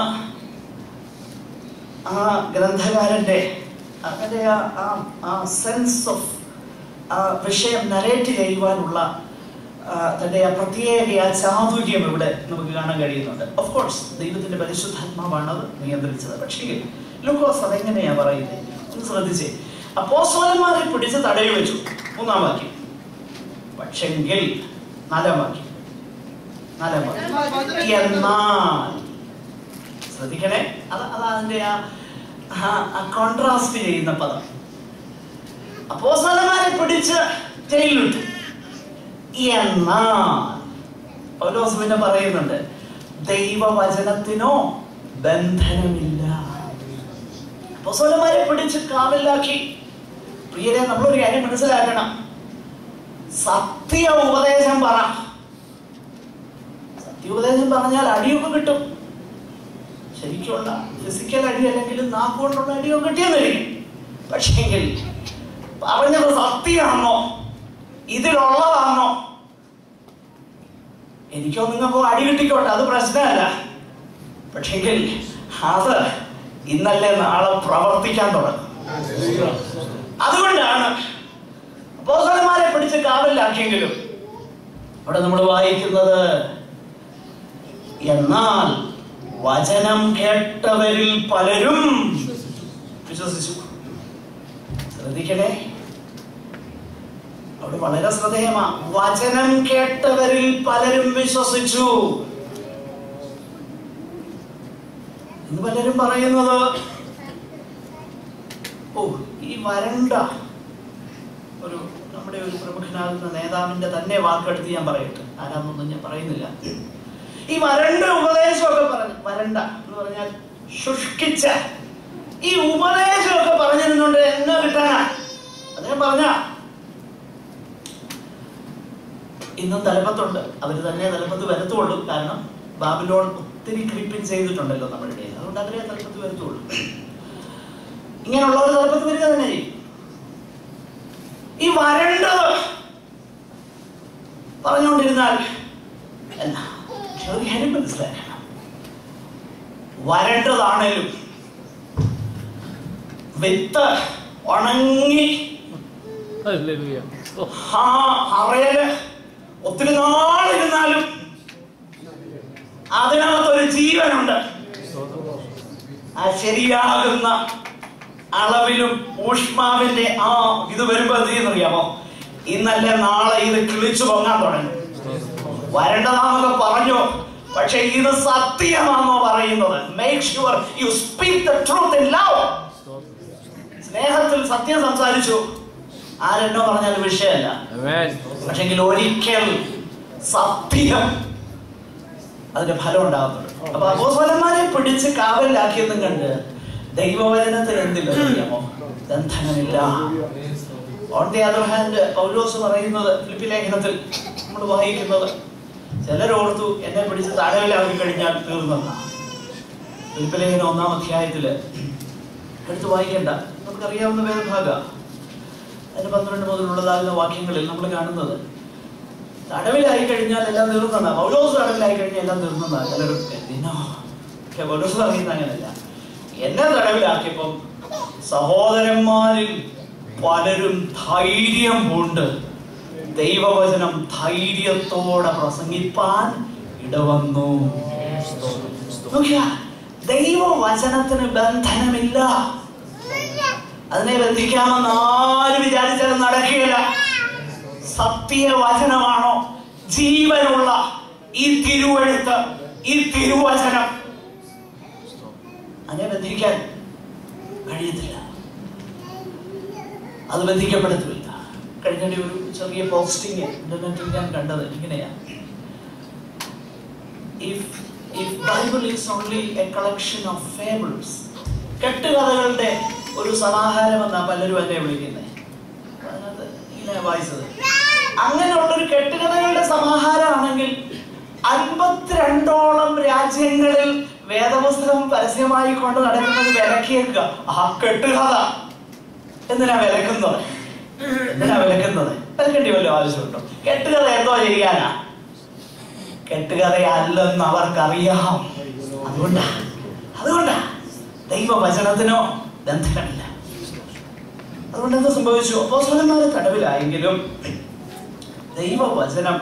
ആ ഗ്രന്ഥകാരന്റെ അതിന്റെ ആ ആ- ആ സെൻസ് ഓഫ് ആ വിഷയം നരേറ്റ് ചെയ്യുവാനുള്ള ആ, തന്റെ ആ പ്രത്യേക ആ ചാതുര്യം ഇവിടെ നമുക്ക് കാണാൻ കഴിയുന്നുണ്ട് ഓഫ് കോഴ്സ് ദൈവത്തിന്റെ പരിശുദ്ധാത്മാവാണ് അത് നിയന്ത്രിച്ചത് പക്ഷേ ലൂക്കോസ് അതെങ്ങനെയാ പറയുന്നത് ഒന്ന് ശ്രദ്ധിച്ചേ അപ്പോസ്തലന്മാരെ പിടിച്ച് തടയിൽ വെച്ചു മൂന്നാം വാക്യം പക്ഷെങ്കിൽ നാലാം വാക്യം നാലാം വാക്യം എന്നാൽ ശ്രദ്ധിക്കണേ അത് അത് അതിന്റെ ആ കോൺട്രാസ്റ്റ് ചെയ്യുന്ന പദം അപ്പോസ്തലന്മാരെ പിടിച്ച് ജയിലിലിട്ടു എന്നാൽ പൗലോസ് പിന്നെ പറയുന്നുണ്ട് ദൈവവചനത്തിനോ ബന്ധനമില്ല അപ്പോസ്തലന്മാരെ പിടിച്ച് കാവലിലാക്കി പ്രിയരെ നമ്മളൊരു കാര്യം മനസ്സിലാക്കണം സത്യ ഉപദേശം പറ സത്യ ഉപദേശം പറഞ്ഞാൽ അടിയൊക്കെ കിട്ടും ശരിക്കുള്ള ഫിസിക്കൽ അടി അല്ലെങ്കിൽ നാക്കുകൊണ്ടുള്ള അടിയൊക്കെ കിട്ടിയെന്നിരിക്കും പക്ഷെങ്കിൽ പറഞ്ഞത് സത്യമാണോ ഇതിലുള്ളതാണോ എനിക്കോ നിങ്ങൾക്കോ അടി കിട്ടിക്കോട്ടെ അത് പ്രശ്നമല്ല പക്ഷെങ്കിൽ അത് ഇന്നല്ലേ നാളെ പ്രവർത്തിക്കാൻ തുടങ്ങും അതുകൊണ്ടാണ് അപ്പോസലന്മാരെ പിടിച്ച് കാവലിലാക്കിയെങ്കിലും അവിടെ നമ്മൾ വായിക്കുന്നത് എന്നാൽ വചനം കേട്ടവരിൽ പലരും വിശ്വസിച്ചു ശ്രദ്ധിക്കണേ അവിടെ വളരെ ശ്രദ്ധേയമാ വചനം കേട്ടവരിൽ പലരും വിശ്വസിച്ചു ഇന്ന് പലരും പറയുന്നത് ഓ ഈ വരണ്ട ഒരു നമ്മുടെ ഒരു പ്രമുഖനാകുന്ന നേതാവിന്റെ തന്നെ വാക്കെടുത്ത് ഞാൻ പറയട്ടെ ആരാന്നൊന്നും ഞാൻ പറയുന്നില്ല ഈ വരണ്ട ഉപദേശമൊക്കെ പറഞ്ഞു വരണ്ട എന്ന് പറഞ്ഞാൽ ശുഷ്കിച്ച ഈ ഉപദേശമൊക്കെ പറഞ്ഞിരുന്നുണ്ട് എന്നെ കിട്ടാനാ അദ്ദേഹം പറഞ്ഞ ഇന്നും തലപ്പത്തുണ്ട് അവർ തന്നെ തലപ്പത്ത് വരത്തുള്ളൂ കാരണം ബാബിലോൺ ഒത്തിരി ക്രീപ്പിംഗ് ചെയ്തിട്ടുണ്ടല്ലോ നമ്മുടെ ഇടയിൽ അതുകൊണ്ട് അവരെ തലപ്പത്ത് വരത്തുള്ളൂ ഇങ്ങനെയുള്ളവർ തലപ്പത്ത് വരിക തന്നെ ചെയ്യും ഈ വരണ്ടത് പറഞ്ഞുകൊണ്ടിരുന്നാൽ എന്നാ പക്ഷെ ഒരു കാര്യം മനസ്സിലാക്കണം വരണ്ടതാണേലും വിത്ത് ഉണങ്ങി ഹല്ലേലൂയ. ഓ, ആ അറയില് ഒത്തിരി നാളിരുന്നാലും അതിനകത്തൊരു ജീവനുണ്ട് ആ ശരിയാകുന്ന അളവിലും ഊഷ്മാവിന്റെ ആ ഇത് വരുമ്പോ എന്ത് ചെയ്യുന്നറിയാമോ ഇന്നല്ലേ നാളെ ഇത് കിളിച്ചു പൊങ്ങാൻ തുടങ്ങി വരേണ്ടതാണെന്നൊക്കെ പറഞ്ഞു പക്ഷെ ഇത് സത്യമാണോ പറയുന്നത് make sure you speak the truth in love സ്നേഹത്തിൽ സത്യം സംസാരിച്ചു ആരെന്നോ പറഞ്ഞാൽ വിഷയമല്ല ആമേൻ. പക്ഷെങ്കിൽ ഒരിക്കൽ സത്യം അതിന്റെ ഫലം ഉണ്ടാകുന്നുണ്ട് അപ്പൊ അപ്പോസ്വലന്മാരെ പിടിച്ച് കാവലിലാക്കിയെന്നും കണ്ട് ദൈവവചനത്തിന് എന്തില്ല അറിയാമോ ബന്ധനമില്ല ഓൺ ദി അതർ ഹാൻഡ് പൗലോസ് പറയുന്നത് ഫിലിപ്പി ലേഖനത്തിൽ നമ്മൾ വായിക്കുന്നത് ചിലരോർത്തു എന്നെ പിടിച്ച് തടവിലാക്കി കഴിഞ്ഞാൽ തീർന്നെന്നാ ഫിലിപ്പി ലേഖനം ഒന്നാം അധ്യായത്തില് എടുത്ത് വായിക്കേണ്ട നമുക്കറിയാവുന്ന വേദഭാഗ അതിന് പന്ത്രണ്ട് മുതലുള്ളതാകുന്ന വാക്യങ്ങളിൽ നമ്മൾ കാണുന്നത് തടവിലായി കഴിഞ്ഞാൽ എല്ലാം തീർന്നതാണ് പൗലോസ് തടവിലായി കഴിഞ്ഞാൽ എല്ലാം തീർന്നതാണ് ചിലരും എന്തിനോ പക്ഷെ പൗലോസ് പറയുന്നത് അങ്ങനെയല്ല എന്നെ തടവിലാക്കിയപ്പം സഹോദരന്മാരിൽ പലരും ധൈര്യം കൊണ്ട് ദൈവവചനം ധൈര്യത്തോടെ പ്രസംഗിപ്പാൻ ഇടവന്നു നോക്കിയ ദൈവവചനത്തിന് ബന്ധനമില്ല അതിനെ ബന്ധിക്കാമെന്ന് ആര് വിചാരിച്ചാലും നടക്കുകയില്ല സത്യവചനമാണോ ജീവനുള്ള ഈ തിരുവഴുത്ത് ഈ തിരുവചനം അതിനെ ബന്ധിക്കാൻ കഴിയത്തില്ല അത് ബന്ധിക്കപ്പെടത്തില്ല കഴിഞ്ഞ ഒരു ചെറിയ പോസ്റ്റിംഗ് ഇന്റർനെറ്റിൽ ഞാൻ കണ്ടത് ഇങ്ങനെയാണ് if if Bible is only a collection of fables കെട്ടുകഥകളുടെ ഒരു സമാഹാരം എന്നാ പലരും എന്നെ വിളിക്കുന്നത് അതിനകത്ത് ഇങ്ങനെ വായിച്ചത് അങ്ങനെയുള്ള ഒരു കെട്ടുകഥകളുടെ സമാഹാരമാണെങ്കിൽ അൻപത്തിരണ്ടോളം രാജ്യങ്ങളിൽ വേദപുസ്തകം പരസ്യമായി കൊണ്ട് നടക്കുന്നത് വിലക്കിയേക്കുക ആ കെട്ടുകഥ എന്തിനാ വിലക്കുന്നത് എന്തിനാ വിലക്കുന്നത് വിലക്കേണ്ടി വല്ല ആവശ്യമുണ്ടോ കെട്ടുകഥ എന്തോ ചെയ്യാനാ കെട്ടുകഥയല്ലെന്ന് അവർക്കറിയാം അതുകൊണ്ടാ അതുകൊണ്ടാ ദൈവവചനത്തിനോ ബന്ധനമില്ല അതുകൊണ്ട് എന്താ സംഭവിച്ചു അപ്പോസ്തലന്മാരെ തടവിലായെങ്കിലും ദൈവവചനം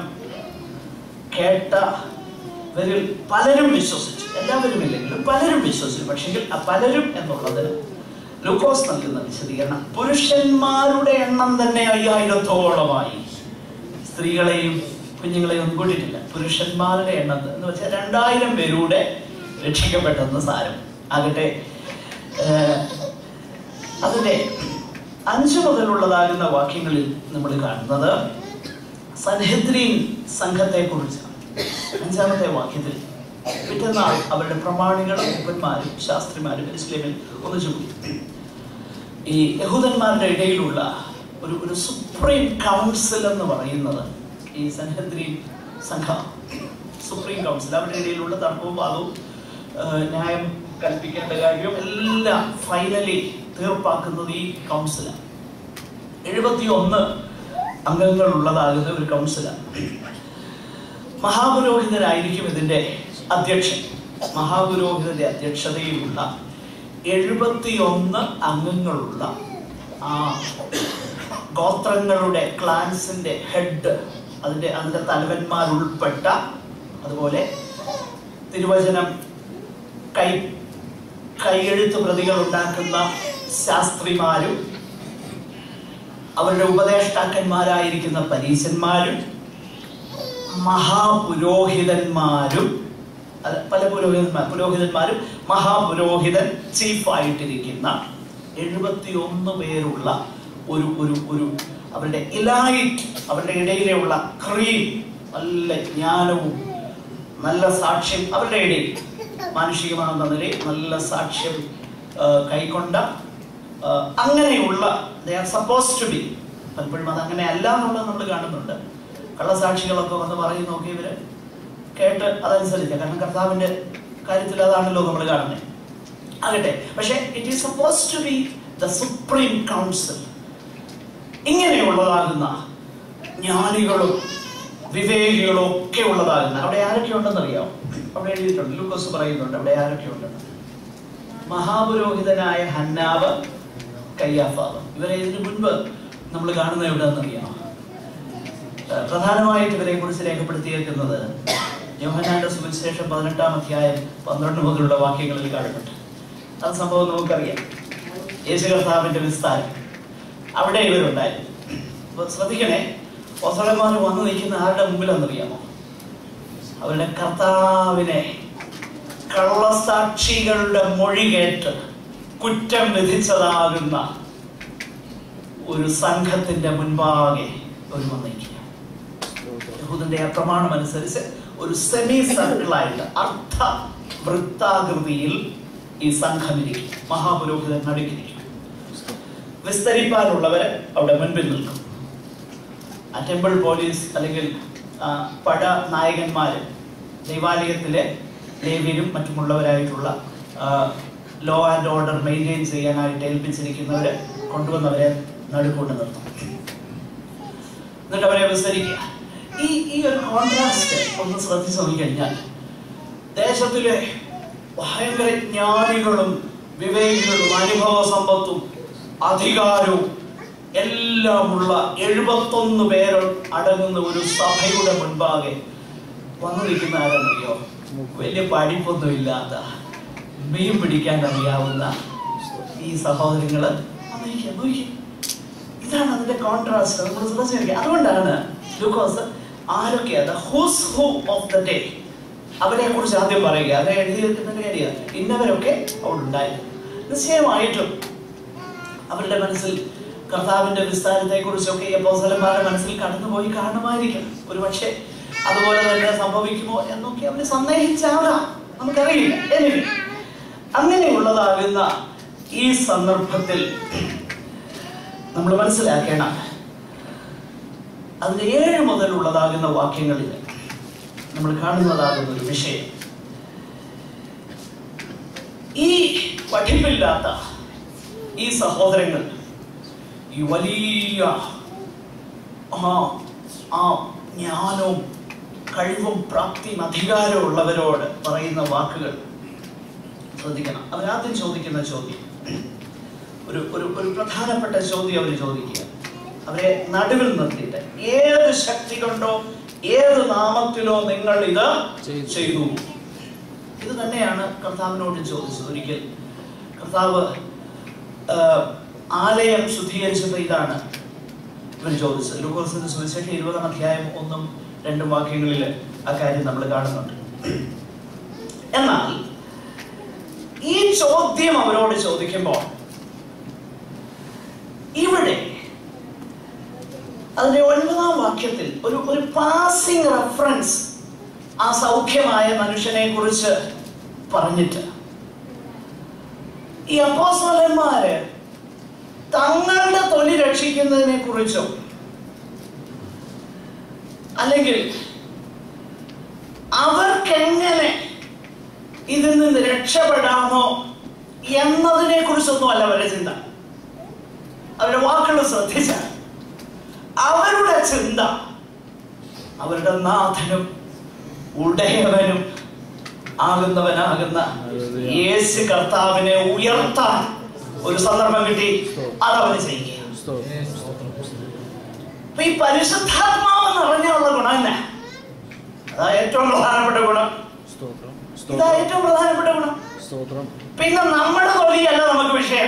കേട്ടവരിൽ പലരും വിശ്വസിച്ചു എല്ലാവരും ഇല്ലെങ്കിലും പലരും വിശ്വസിച്ചു പക്ഷെങ്കിൽ ആ പലരും എന്നുള്ളത് ലൂക്കോസ് നൽകുന്ന വിശദീകരണം പുരുഷന്മാരുടെ എണ്ണം തന്നെ അയ്യായിരത്തോളമായി സ്ത്രീകളെയും കുഞ്ഞുങ്ങളെയും ഒന്നും കൂട്ടിയിട്ടില്ല പുരുഷന്മാരുടെ എണ്ണം എന്ന് വെച്ചാൽ രണ്ടായിരം പേരൂടെ രക്ഷിക്കപ്പെട്ടെന്ന് സാരം ആകട്ടെ ഏഹ്, അതിന്റെ അഞ്ചു മുതലുള്ളതാകുന്ന വാക്യങ്ങളിൽ നമ്മൾ കാണുന്നത് സൻഹദ്രീൻ സംഘത്തെ കുറിച്ചാണ് അഞ്ചാമത്തെ വാക്യത്തിൽ പിറ്റന്നാൾ അവരുടെ പ്രമാണികളും മുപ്പന്മാരും ശാസ്ത്രിമാരും ഇസ്ലേമിൽ ഒന്നിച്ചു കൂടി ഈ യഹൂദന്മാരുടെ ഇടയിലുള്ള ഒരു ഒരു സുപ്രീം കൗൺസിൽ എന്ന് പറയുന്നത് ഈ സൻഹദ്രീൻ സംഘം സുപ്രീം കൗൺസിൽ അവരുടെ ഇടയിലുള്ള തർക്കവും വാദവും ആ, ന്യായം കൽപ്പിക്കേണ്ട കാര്യവും എല്ലാം ഫൈനലി തീർപ്പാക്കുന്നത് ഈ കൗൺസിലാണ് എഴുപത്തി ഒന്ന് അംഗങ്ങളുള്ളതാകുന്ന ഒരു കൗൺസിലാണ് മഹാപുരോഹിതനായിരിക്കും ഇതിന്റെ അധ്യക്ഷൻ മഹാപുരോഹിതന്റെ അധ്യക്ഷതയിലുള്ള എഴുപത്തിയൊന്ന് അംഗങ്ങളുള്ള ആ ഗോത്രങ്ങളുടെ ക്ലാൻസിന്റെ ഹെഡ് അതിന്റെ അതിന്റെ തലവന്മാരുൾപ്പെട്ട അതുപോലെ തിരുവചനം കൈ കൈയെഴുത്ത് പ്രതികൾ ഉണ്ടാക്കുന്ന ശാസ്ത്രിമാരും അവരുടെ ഉപദേഷ്ടാക്കന്മാരായിരിക്കുന്ന പരീശന്മാരും മഹാപുരോഹിതന്മാരും അല്ല, പല പുരോഹിതന്മാർ പുരോഹിതന്മാരും മഹാപുരോഹിതൻ ചീഫായിട്ടിരിക്കുന്ന എഴുപത്തിയൊന്ന് പേരുള്ള ഒരു ഒരു ഒരു അവരുടെ ഇലൈറ്റ് അവരുടെ ഇടയിലുള്ള ക്രീം നല്ല ജ്ഞാനവും നല്ല സാക്ഷ്യം അവരുടെ ഇടയിൽ മാനുഷികമാണെന്ന നിലയിൽ നല്ല സാക്ഷ്യം ആ, കൈക്കൊണ്ട ആ, അങ്ങനെയുള്ള സപ്പോസ് ടു ബി പലപ്പോഴും അത് അങ്ങനെ അല്ല എന്നുള്ളത് നമ്മൾ കാണുന്നുണ്ട് കള്ളസാക്ഷികളൊക്കെ വന്ന് പറയും നോക്കി ഇവര് കേട്ട് അതനുസരിച്ച് കാരണം കർത്താവിന്റെ കാര്യത്തിൽ അതാണല്ലോ നമ്മൾ കാണുന്നത് ആകട്ടെ പക്ഷെ it is suppose to be the supreme council ഇങ്ങനെയുള്ളതാകുന്ന ജ്ഞാനികളും വിവേകികളും ഒക്കെ ഉള്ളതാകുന്ന അവിടെ ആരൊക്കെ ഉണ്ടെന്ന് അറിയാമോ അവിടെ എഴുതിയിട്ടുണ്ട് ലൂക്കോസ് പറയുന്നുണ്ട് അവിടെ ആരൊക്കെ ഉണ്ടെന്ന് മഹാപുരോഹിതനായ ഹന്നാവ് കയ്യാഫാവ് ഇവരെ ഇതിനു മുൻപ് നമ്മൾ കാണുന്നത് എവിടെയെന്ന് അറിയാമോ ഏഹ് പ്രധാനമായിട്ട് ഇവരെ കുറിച്ച് രേഖപ്പെടുത്തിയിരിക്കുന്നത് യോഹനാന്റെ സുവിശേഷം പതിനെട്ടാം അധ്യായം പന്ത്രണ്ട് മുതലുള്ള വാക്യങ്ങളിൽ കാണുന്നുണ്ട് അത് സംഭവം നമുക്കറിയാം യേശു കർത്താവിന്റെ വിസ്താരം അവിടെ ഇവരുണ്ടായിരുന്നു അപ്പൊ ശ്രദ്ധിക്കണേ ഒസളന്മാർ വന്നു നിൽക്കുന്ന ആരുടെ മുമ്പിലെന്നറിയാമോ അവരുടെ കർത്താവിനെ കള്ളസാക്ഷികളുടെ മൊഴി കേട്ട് കുറ്റം വിധിച്ചതാകുന്ന ഒരു സംഘത്തിന്റെ മുൻപാകെ ഒരു വന്നിരിക്കുക യഹൂദന്റെ ആ പ്രമാണം അനുസരിച്ച് ഒരു സെമി സർക്കിളായിട്ട് അർത്ഥ വൃത്താകൃതിയിൽ ഈ സംഘം ഇരിക്കും മഹാപുരോഹിതൻ നടുക്കിരിക്കും വിസ്തരിപ്പാനുള്ളവര് അവിടെ മുൻപിൽ നിൽക്കും ആ ടെമ്പിൾ പോലീസ് അല്ലെങ്കിൽ ആ, പട നായകന്മാര് ദൈവാലയത്തിലെ ലേവ്യരും മറ്റുമുള്ളവരായിട്ടുള്ള ലോ ആൻഡ് ഓർഡർ മെയിൻറ്റെയിൻ ചെയ്യാനായിട്ട് ഏൽപ്പിച്ചിരിക്കുന്നവരെ കൊണ്ടുവന്നവരെ നടുക്കൊണ്ട് നിർത്തും എന്നിട്ട് അവരെ വിസ്തരിക്കുക ഈ ഈ ഒരു കോൺട്രാസ്റ്റ് ഒന്ന് ശ്രദ്ധിച്ചു നോക്കിക്കഴിഞ്ഞാൽ ദേശത്തിലെ ഭയങ്കര ജ്ഞാനികളും വിവേകികളും അനുഭവ സമ്പത്തും അധികാരവും എല്ലാമുള്ള എഴുപത്തൊന്ന് പേർ അടങ്ങുന്ന ഒരു സഭയുടെ മുൻപാകെ വന്നു നിൽക്കുന്ന ആരെന്നറിയോ വലിയ പഠിപ്പൊന്നും ഇല്ലാത്ത മീൻ പിടിക്കാൻ അറിയാവുന്ന ഈ സഹോദരങ്ങള് വന്നിരിക്കുക. നോക്കിക്കേ. ഇതാണ് അതിന്റെ കോൺട്രാസ്റ്റ് നമ്മൾ ശ്രദ്ധിച്ചിരിക്കുക അതുകൊണ്ടാണ് ലൂക്കോസ് ആരൊക്കെയാ the who's who of the day അവരെ കുറിച്ച് ആദ്യം പറയുക അവരെ എഴുതിയിരിക്കുന്ന കാര്യമാണ് ഇന്നവരൊക്കെ അവിടെ ഉണ്ടായിരുന്നു നിശ്ചയമായിട്ടും അവരുടെ മനസ്സിൽ കർത്താവിന്റെ വിസ്താരത്തെ കുറിച്ചൊക്കെ ഈ അപ്പോസ്തലന്മാരുടെ മനസ്സിൽ കടന്നുപോയി കാണുമായിരിക്കും ഒരു പക്ഷേ അതുപോലെ തന്നെ സംഭവിക്കുമോ എന്നൊക്കെ അവർ സന്ദേഹിച്ചാകാം നമുക്കറിയില്ല Anyway, അങ്ങനെയുള്ളതാകുന്ന ഈ സന്ദർഭത്തിൽ നമ്മൾ മനസ്സിലാക്കണം അതിന് ഏഴ് മുതലുള്ളതാകുന്ന വാക്യങ്ങളിൽ നമ്മൾ കാണുന്നതാകുന്ന ഒരു വിഷയം ഈ പഠിപ്പില്ലാത്ത ഈ സഹോദരങ്ങൾ ഈ വലിയ ആ ആ ജ്ഞാനവും കഴിവും പ്രാപ്തിയും അധികാരവും ഉള്ളവരോട് പറയുന്ന വാക്കുകൾ ശ്രദ്ധിക്കണം അവരാദ്യം ചോദിക്കുന്ന ചോദ്യം ഒരു ഒരു ഒരു പ്രധാനപ്പെട്ട ചോദ്യം അവർ ചോദിക്കുക അവരെ നടുവിൽ നിർത്തിയിട്ട് ഏത് ശക്തി കൊണ്ടോ ഏത് നാമത്തിലോ നിങ്ങൾ ഇത് ചെയ്തു. ചെയ്തു ഇത് തന്നെയാണ് കർത്താവിനോട് ചോദിച്ചത് ഒരിക്കൽ കർത്താവ് ആ, ആലയം ശുദ്ധീകരിച്ചത് ഇതാണ് ഇവൻ ചോദിച്ചത് ലൂക്കോസിന്റെ സുവിശേഷം ഇരുപതാം അധ്യായം ഒന്നും രണ്ടും വാക്യങ്ങളിൽ ആ കാര്യം നമ്മൾ കാണുന്നുണ്ട് എന്നാൽ ഈ ചോദ്യം അവരോട് ചോദിക്കുമ്പോൾ ഇവിടെ അതിന്റെ ഒൻപതാം വാക്യത്തിൽ ഒരു ഒരു പാസിംഗ് റെഫറൻസ് ആ സൗഖ്യമായ മനുഷ്യനെ കുറിച്ച് പറഞ്ഞിട്ട് ഈ അപ്പോസ്തലന്മാര് തങ്ങളുടെ തൊലി രക്ഷിക്കുന്നതിനെ കുറിച്ചും അല്ലെങ്കിൽ അവർക്കെങ്ങനെ ഇതിൽ നിന്ന് രക്ഷപ്പെടാമോ എന്നതിനെ കുറിച്ചൊന്നും അല്ല അവരുടെ ചിന്ത അവരുടെ വാക്കുകൾ ശ്രദ്ധിച്ചാൽ അവരുടെ ചിന്ത അവരുടെ നാഥനും ഉടയവനും ആകുന്നവനാകുന്ന യേശു കർത്താവിനെ ഉയർത്താൻ ഒരു സന്ദർഭം കിട്ടി അതവന് ചെയ്യുക അപ്പൊ ഈ പരിശുദ്ധാത്മാവ് നിറഞ്ഞുള്ള ഗുണം തന്നെ അതാ ഏറ്റവും പ്രധാനപ്പെട്ട ഗുണം സ്തോത്രം ഇതാ ഏറ്റവും പ്രധാനപ്പെട്ട ഗുണം സ്തോത്രം പിന്നെ നമ്മുടെ തൊലിയല്ല നമുക്ക് വിഷയം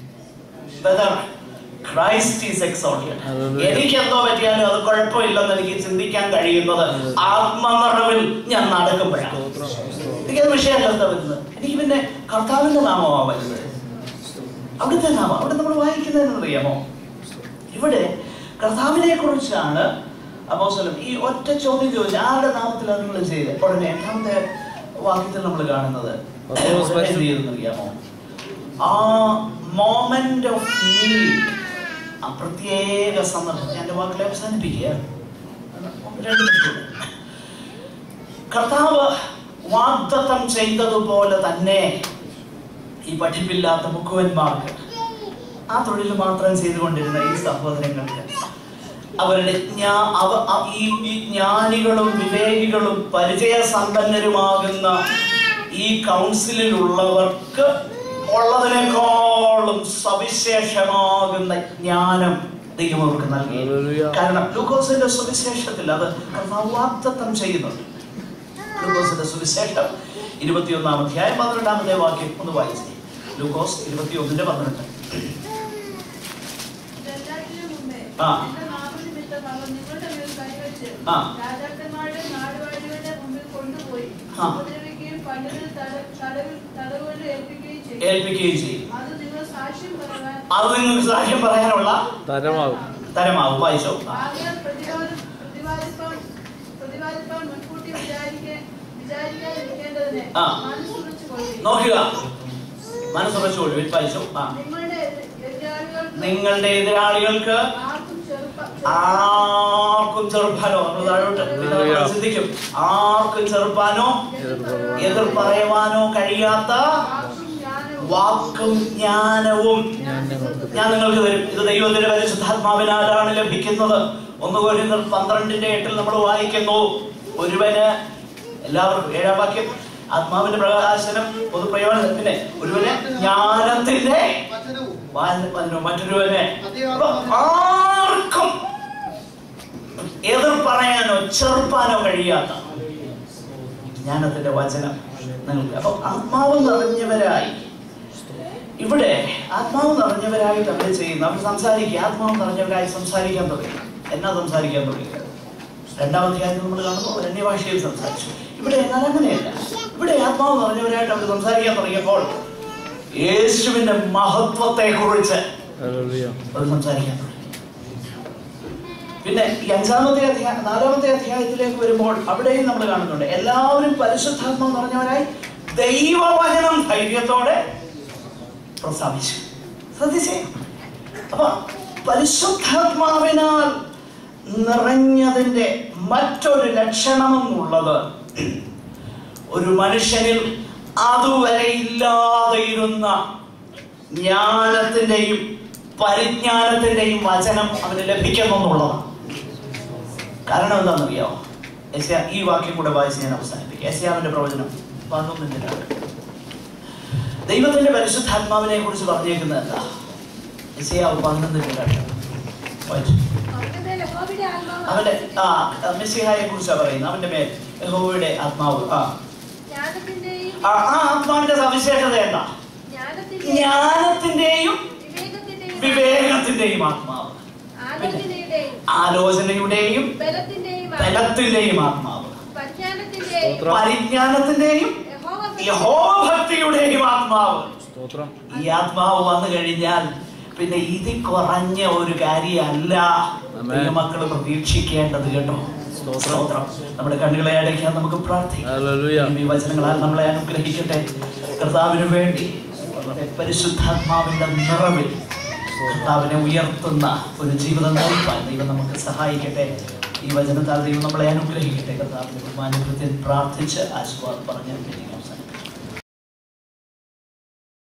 ക്രൈസ്റ്റ് ഈസ് എക്സോൾട്ടഡ് Hallelujah. എനിക്ക് എന്തോ പറ്റിയാലും അത് കുഴപ്പമില്ലെന്ന് എനിക്ക് ചിന്തിക്കാൻ കഴിയുന്നത് ആത്മനിറവിൽ ഞാൻ നടക്കുമ്പോഴാണ് സ്തോത്രം സ്തോത്രം എനിക്കത് വിഷയമല്ല എന്താ വരുന്നത് എനിക്ക് പിന്നെ കർത്താവിന്റെ നാമമാണ് വരുന്നത് അവിടുത്തെ നാമം അവിടെ നമ്മൾ വായിക്കുന്നതെന്ന് അറിയാമോ ഇവിടെ കർത്താവിനെ കുറിച്ചാണ് അപ്പോസ്തലൻ ഈ ഒറ്റ ചോദ്യം ചോദിച്ചു ആരുടെ നാമത്തിലാണ് നിങ്ങൾ ചെയ്തത് ഉടനെ എട്ടാമത്തെ വാക്യത്തിൽ നമ്മൾ കാണുന്നത് പത്രോസ് ഉടനെ എന്ത് ചെയ്തെന്ന് അറിയാമോ ആ മോമെന്റ് ഓഫ് നീഡ് ആ പ്രത്യേക സന്ദർഭം ഞാൻ എൻ്റെ വാക്കുകളെ അവസാനിപ്പിക്കുക ഒന്ന് രണ്ട് മിനിറ്റ് കൂടെ. കർത്താവ് വാഗ്ദത്തം ചെയ്തതുപോലെ തന്നെ ഈ പഠിപ്പില്ലാത്ത മുക്കുവന്മാർക്ക് ആ തൊഴിൽ മാത്രം ചെയ്തുകൊണ്ടിരുന്ന ഈ സഹോദരങ്ങൾക്ക് അവരുടെ ജ്ഞാ അവ അ- ഈ ഈ ജ്ഞാനികളും വിവേകികളും പരിചയസമ്പന്നരുമാകുന്ന ഈ കൗൺസിലിലുള്ളവർക്ക് ഉള്ളതിനേക്കാളും സവിശേഷമാകുന്ന ജ്ഞാനം ദൈവം അവർക്ക് നൽകി Hallelujah. കാരണം ലൂക്കോസിന്റെ സുവിശേഷത്തിൽ അത് കർത്താവ് വാഗ്ദത്തം ചെയ്യുന്നുണ്ട് ലൂക്കോസിന്റെ സുവിശേഷം ഇരുപത്തിയൊന്നാം അധ്യായം പന്ത്രണ്ടാമത്തെ വാക്യം ഒന്ന് വായിച്ചേ ലൂക്കോസ് ഇരുപത്തിയൊന്നിന്റെ പന്ത്രണ്ട് ഇതെല്ലാറ്റിനും മുമ്പേ ആ. എന്റെ നാമനിമിത്തം അവർ നിങ്ങളുടെ മേൽ കൈവച്ച് ആ. രാജാക്കന്മാരുടെ നാടുവാഴികളുടെ മുമ്പിൽ കൊണ്ടുപോയി ആ. ഉപദ്രവിക്കുകയും പലരിൽ തട- തടവിൽ തടവുകൊണ്ട് ഏൽപ്പിക്കുകയും ചെയ്യും ഏൽപ്പിക്കുകയും ചെയ്യും അത് നിങ്ങൾ സാക്ഷ്യം പറയാൻ അത് നിങ്ങൾക്ക് സാക്ഷ്യം പറയാനുള്ള തരമാകും തരമാവും വായിച്ചോ ആ. ആകയാൽ പ്രതിവാദം പ്രതിവാദിപ്പാൻ പ്രതിവാദിപ്പാൻ മുൻകൂട്ടി വിചാരിക്കാൻ വിചാരിക്കാതിരിക്കേണ്ടതിന് ആ. മനസ്സുറച്ചു കൊള്ളുകയും നോക്കുക മനസ്സുറച്ചോളൂ വായിച്ചോ ആ നിങ്ങളുടെ എതി- എതിരാളികൾക്ക് നിങ്ങളുടെ എതിരാളികൾക്ക് ആർക്കും ചെറുപ്പ ആർക്കും ചെറുപ്പാനോ നമ്മൾ താഴോട്ട് പിന്നെ നമ്മൾ ചിന്തിക്കും ആർക്കും ചെറുപ്പാനോ എതിർ പറയുവാനോ കഴിയാത്ത ആർക്കും ജ്ഞാനവും വാക്കും ജ്ഞാനവും ഞാൻ നിങ്ങൾക്ക് ഞാൻ നിങ്ങൾക്ക് തരും ഇത് ദൈവത്തിന്റെ പരിശുദ്ധാത്മാവിനാലാണ് ലഭിക്കുന്നത് ഒന്ന് കോരിന്തർ പന്ത്രണ്ടിന്റെ എട്ടിൽ നമ്മൾ വായിക്കുന്നു ഒരുവന് എല്ലാവർക്കും ഏഴാം വാക്യം ആത്മാവിന്റെ പ്രകാശനം പൊതു പ്രയോജനം പിന്നെ ഒരുവന് ജ്ഞാനത്തിന്റെ വചനവും വാ- വചനം, മറ്റൊരുവന് അപ്പൊ ആർക്കും എതിർ പറയാനോ ചെറുപ്പാനോ കഴിയാത്ത ജ്ഞാനത്തിന്റെ വചനം നിങ്ങൾക്ക് അപ്പൊ ആത്മാവ് നിറഞ്ഞവരായി ഇവിടെ ആത്മാവ് നിറഞ്ഞവരായിട്ട് അവർ ചെയ്യുന്നു അവർ സംസാരിക്കുക ആത്മാവ് നിറഞ്ഞവരായി സംസാരിക്കാൻ തുടങ്ങി എന്നാ സംസാരിക്കാൻ തുടങ്ങി രണ്ടാം അധ്യായത്തിൽ നമ്മൾ കാണുന്നു അവർ അന്യഭാഷയിൽ സംസാരിച്ചു ഇവിടെ എന്നാൽ അങ്ങനെയല്ല ഇവിടെ ആത്മാവ് നിറഞ്ഞവരായിട്ട് അവർ സംസാരിക്കാൻ തുടങ്ങിയപ്പോൾ യേശുവിന്റെ മഹത്വത്തെ കുറിച്ച് അവർ സംസാരിക്കാൻ തുടങ്ങി പിന്നെ ഈ അഞ്ചാമത്തെ അധ്യായം നാലാമത്തെ അധ്യായത്തിലേക്ക് വരുമ്പോൾ അവിടെയും നമ്മൾ കാണുന്നുണ്ട് എല്ലാവരും പരിശുദ്ധാത്മാവ് നിറഞ്ഞവരായി ദൈവവചനം ധൈര്യത്തോടെ പ്രസ്താവിച്ചു ശ്രദ്ധിച്ചേ അപ്പൊ പരിശുദ്ധാത്മാവിനാൽ നിറഞ്ഞതിന്റെ മറ്റൊരു ലക്ഷണമെന്നുള്ളത് ഒരു മനുഷ്യനിൽ അതുവരെ ഇല്ലാതെയിരുന്ന ജ്ഞാനത്തിന്റെയും പരിജ്ഞാനത്തിന്റെയും വചനം അവന് ലഭിക്കുന്നു എന്നുള്ളതാണ് കാരണം എന്താണെന്നറിയോ എസ്യ ഈ വാക്യം കൂടെ വായിച്ച് ഞാൻ അവസാനിപ്പിക്കാം എസ്യാവിന്റെ പ്രവചനം പതിനൊന്നിന്റെ രണ്ട് ദൈവത്തിന്റെ പരിശുദ്ധാത്മാവിനെ കുറിച്ച് പറഞ്ഞേക്കുന്നത് എന്താ എസ്യാവ് പതിനൊന്നിന്റെ രണ്ട് വായിച്ചു. അവന്റെ മേൽ യഹോവയുടെ ആത്മാവ് അവന്റെ ആ മെസ്സിഹായെ കുറിച്ചാണ് പറയുന്നത് അവന്റെ മേൽ യഹോവയുടെ ആത്മാവ് ആ ജ്ഞാനത്തിന്റെയും ആ ആ ആത്മാവിന്റെ സവിശേഷത എന്താ ജ്ഞാനത്തിന്റെയും ജ്ഞാനത്തിന്റെയും വിവേകത്തിന്റെയും വിവേകത്തിന്റെയും ആത്മാവ് ആലോചനയുടെയും ആലോചനയുടെയും ബലത്തിന്റെയും ബലത്തിന്റെയും ആത്മാവ് പരിജ്ഞാനത്തിന്റെയും പരിജ്ഞാനത്തിന്റെയും യഹോവ യഹോഭക്തിയുടെയും ആത്മാവ് സ്തോത്രം ഈ ആത്മാവ് വന്നു കഴിഞ്ഞാൽ പിന്നെ ഇതിൽ കുറഞ്ഞ ഒരു കാര്യമല്ല ആമേൻ. മക്കൾ പ്രതീക്ഷിക്കേണ്ടത് കേട്ടോ സ്തോത്രം നമ്മുടെ കണ്ണുകളെ അടയ്ക്കാൻ നമുക്ക് പ്രാർത്ഥിക്കാം ഹല്ലേലൂയ ഈ വചനങ്ങളാൽ നമ്മളെ അനുഗ്രഹിക്കട്ടെ കർത്താവിന് വേണ്ടി വളരെ പരിശുദ്ധാത്മാവിന്റെ നിറവിൽ കർത്താവിനെ ഉയർത്തുന്ന ഒരു ജീവിതം നയിപ്പാൻ ദൈവം നമുക്ക് സഹായിക്കട്ടെ ഈ വചനത്താൽ ദൈവം നമ്മളെ അനുഗ്രഹിക്കട്ടെ കർത്താവിന്റെ ബഹുമാനത്തിൽ പ്രാർത്ഥിച്ച് ആശീർവാദം പറഞ്ഞു